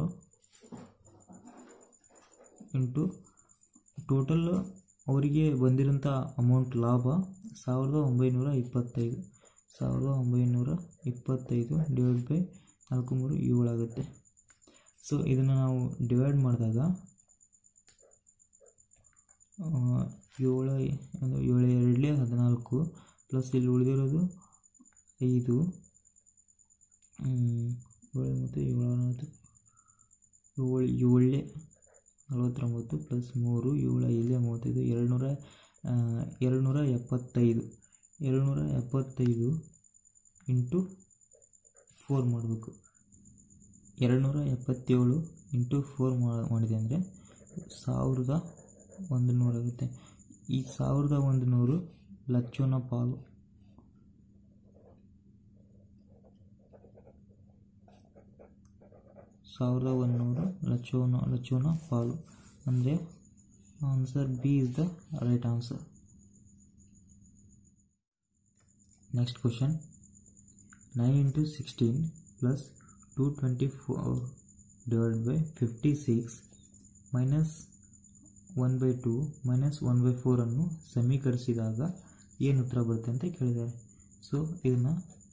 ಇಂಟು ಟೋಟಲ್ ಅವರಿಗೆ ಬಂದಿರೋಂಥ ಅಮೌಂಟ್ ಲಾಭ ಸಾವಿರದ ಒಂಬೈನೂರ ಇಪ್ಪತ್ತೈದು ಸಾವಿರದ ಒಂಬೈನೂರ ಇಪ್ಪತ್ತೈದು ಡಿವೈಡ್ ಬೈ ನಾಲ್ಕು ಮೂರು ಏಳು ಆಗುತ್ತೆ ಸೊ ಇದನ್ನು ನಾವು ಡಿವೈಡ್ ಮಾಡಿದಾಗ ಆ, ಏಳು ಒಂದು ಏಳು ಎರಡಲೇ ಹದಿನಾಲ್ಕು ಪ್ಲಸ್ ಇಲ್ಲಿ ಉಳಿದಿರೋದು ಐದು ಹ್ಮ್, ಏಳು ಮತ್ತು ಏಳು ನಲವತ್ತು ಏಳು ಏಳೇ ನಲವತ್ತೊಂಬತ್ತು ಪ್ಲಸ್ ಮೂರು ಏಳು ಐದೇ ಮೂವತ್ತೈದು ಎರಡುನೂರ ಎರಡುನೂರ ಎಪ್ಪತ್ತೈದು ಎರಡುನೂರ ಎಪ್ಪತ್ತೈದು ಇಂಟು ಫೋರ್ ಮಾಡಬೇಕು ಎರಡುನೂರ ಎಪ್ಪತ್ತೇಳು ಇಂಟು ಫೋರ್ ಮಾಡಿದೆ ಅಂದರೆ ಸಾವಿರದ ಒಂದು ನೂರಾಗುತ್ತೆ ಈ ಸಾವಿರದ ಒಂದು ನೂರು ಲಚ್ಚೋನ ಪಾಲು ಸಾವಿರದ ಒಂದುನೂರು ಲಚ್ಚೋನ ಲಚ್ಚೋನ ಪಾಲು ಅಂದರೆ answer B is the right answer next question nine into sixteen plus two twenty four divide by fifty six minus one by two minus one by ಫೋರನ್ನು ಸಮೀಕರಿಸಿದಾಗ ಏನು ಉತ್ತರ ಬರುತ್ತೆ ಅಂತ ಕೇಳಿದ್ದಾರೆ ಸೊ ಇದನ್ನು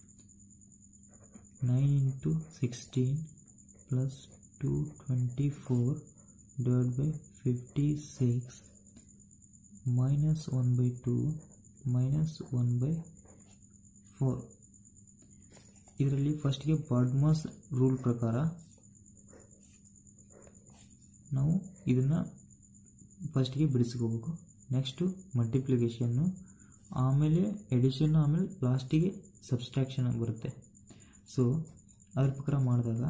nine into sixteen plus two twenty four divide by fifty six minus one by two minus one by four ಇದರಲ್ಲಿ ಫಸ್ಟ್ಗೆ ಬಾಡ್ಮಾಸ್ ರೂಲ್ ಪ್ರಕಾರ ನಾವು ಇದನ್ನು ಫಸ್ಟ್ಗೆ ಬಿಡಿಸ್ಕೋಬೇಕು ನೆಕ್ಸ್ಟು ಮಲ್ಟಿಪ್ಲಿಕೇಶನ್ನು ಆಮೇಲೆ ಎಡಿಷನ್ ಆಮೇಲೆ ಲಾಸ್ಟಿಗೆ ಸಬ್ಸ್ಟ್ರಾಕ್ಷನ್ ಬರುತ್ತೆ ಸೊ ಅದ್ರ ಪ್ರಕಾರ ಮಾಡಿದಾಗ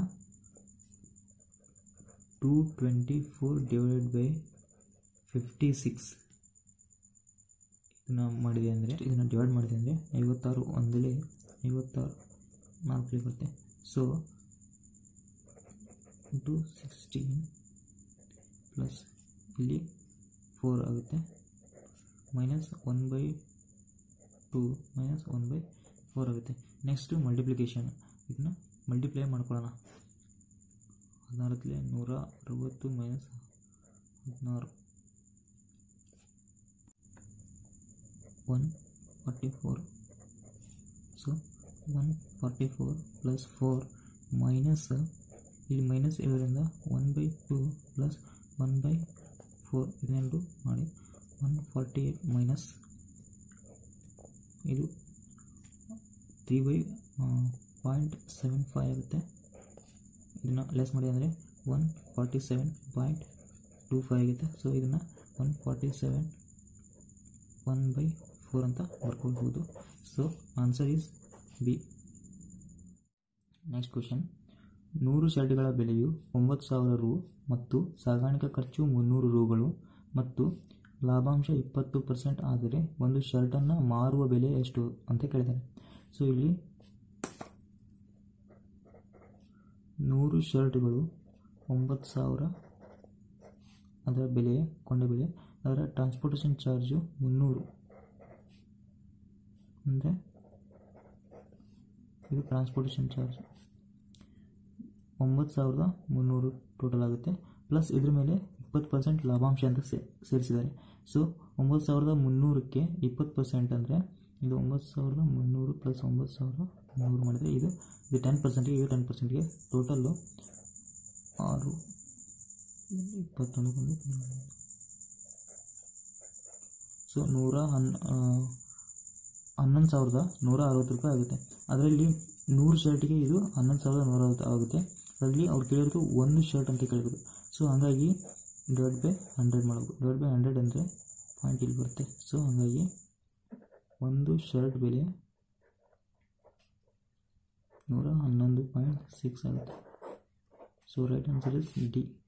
two twenty four divided by fifty six ಇದನ್ನು ಮಾಡಿದೆ ಅಂದರೆ ಇದನ್ನು ಡಿವೈಡ್ ಮಾಡಿದೆ ಅಂದರೆ ಐವತ್ತಾರು ಒಂದಲೇ ಐವತ್ತಾರು ನಾಲ್ಕಲಿ ಬರುತ್ತೆ ಸೊ ಇಂಟು ಸಿಕ್ಸ್ಟೀನ್ ಪ್ಲಸ್ ಇಲ್ಲಿ ಫೋರ್ ಆಗುತ್ತೆ minus one by two minus one by four ಆಗುತ್ತೆ ನೆಕ್ಸ್ಟು ಮಲ್ಟಿಪ್ಲಿಕೇಶನ್ ಇದನ್ನ ಮಲ್ಟಿಪ್ಲೈ ಮಾಡ್ಕೊಳ್ಳೋಣ ಹದಿನಾರತ್ತಲೇ ನೂರ ಅರವತ್ತು ಮೈನಸ್ ಹದಿನಾರು one forty four so one forty four plus four minus ಇಲ್ಲಿ ಮೈನಸ್ ಇರೋದ್ರಿಂದ one by two plus one by four ಇದನ್ನೆರಡು ಮಾಡಿ ಒನ್ ಫಾರ್ಟಿ ಏಟ್ ಮೈನಸ್ ಇದು three by point seven five ಆಗುತ್ತೆ ಇದನ್ನು ಲೆಸ್ ಮಾಡಿ ಅಂದರೆ one forty seven point two five ಆಗುತ್ತೆ ಸೊ ಇದನ್ನು one forty seven one by four ಅಂತ ಬರ್ಕೊಳ್ಬೋದು so answer is B next question ನೂರು ಶರ್ಟ್ಗಳ ಬೆಲೆಯು ಒಂಬತ್ತು ಸಾವಿರ ರು ಮತ್ತು ಸಾಗಾಣಿಕಾ ಖರ್ಚು ಮುನ್ನೂರು ರುಗಳು ಮತ್ತು ಲಾಭಾಂಶ ಇಪ್ಪತ್ತು ಪರ್ಸೆಂಟ್ ಆದರೆ ಒಂದು ಶರ್ಟನ್ನು ಮಾರುವ ಬೆಲೆ ಎಷ್ಟು ಅಂತ ಕೇಳಿದ್ದಾರೆ ಸೊ ಇಲ್ಲಿ ನೂರು ಶರ್ಟ್ಗಳು ಒಂಬತ್ತು ಸಾವಿರ ಅದರ ಬೆಲೆ ಕೊಂಡ ಬೆಲೆ ಅದರ ಟ್ರಾನ್ಸ್ಪೋರ್ಟೇಷನ್ ಚಾರ್ಜು ಮುನ್ನೂರು ಅಂದರೆ ಇದು ಟ್ರಾನ್ಸ್ಪೋರ್ಟೇಷನ್ ಚಾರ್ಜ್ ಒಂಬತ್ತು ಸಾವಿರದ ಮುನ್ನೂರು ಟೋಟಲ್ ಆಗುತ್ತೆ ಪ್ಲಸ್ ಇದ್ರ ಮೇಲೆ ಇಪ್ಪತ್ತು ಪರ್ಸೆಂಟ್ ಲಾಭಾಂಶ ಅಂತ ಸೇ ಸೇರಿಸಿದ್ದಾರೆ ಸೊ ಒಂಬತ್ತು ಸಾವಿರದ ಮುನ್ನೂರಕ್ಕೆ ಇಪ್ಪತ್ತು ಪರ್ಸೆಂಟ್ ಅಂದರೆ ಇದು ಒಂಬತ್ತು ಸಾವಿರದ ಮುನ್ನೂರು ಪ್ಲಸ್ ಒಂಬತ್ತು ಸಾವಿರದ ಮುನ್ನೂರು ಮಾಡಿದರೆ ಇದು ಇದು ಟೆನ್ ಪರ್ಸೆಂಟಿಗೆ ಇದು ಟೆನ್ ಪರ್ಸೆಂಟ್ಗೆ ಟೋಟಲ್ಲು ಆರು ಇಪ್ಪತ್ತೊಂದು ಬಂದು ಸೊ ನೂರ ಹನ್ ಹನ್ನೊಂದು ಸಾವಿರದ ನೂರ ಅರವತ್ತು ರೂಪಾಯಿ ಆಗುತ್ತೆ ಅದರಲ್ಲಿ ನೂರು ಶರ್ಟಿಗೆ ಇದು ಹನ್ನೊಂದು ಸಾವಿರದ ನೂರ ಅರವತ್ತು ಆಗುತ್ತೆ ಅದರಲ್ಲಿ ಅವ್ರು ಕೇಳಿರೋದು ಒಂದು ಶರ್ಟ್ ಅಂತ ಕೇಳಿರೋದು ಸೊ ಹಾಗಾಗಿ ಡಿವೈಡ್ ಬೈ ಹಂಡ್ರೆಡ್ ಮಾಡಬೇಕು ಡಿವೈಡ್ ಬೈ ಹಂಡ್ರೆಡ್ ಅಂದರೆ ಪಾಯಿಂಟ್ ಇಲ್ಲಿ ಬರುತ್ತೆ ಸೊ ಹಾಗಾಗಿ ಒಂದು ಶರ್ಟ್ ಬೆಲೆ ನೂರ ಹನ್ನೊಂದು ಪಾಯಿಂಟ್ ಸಿಕ್ಸ್ ಆಗುತ್ತೆ so right answer is D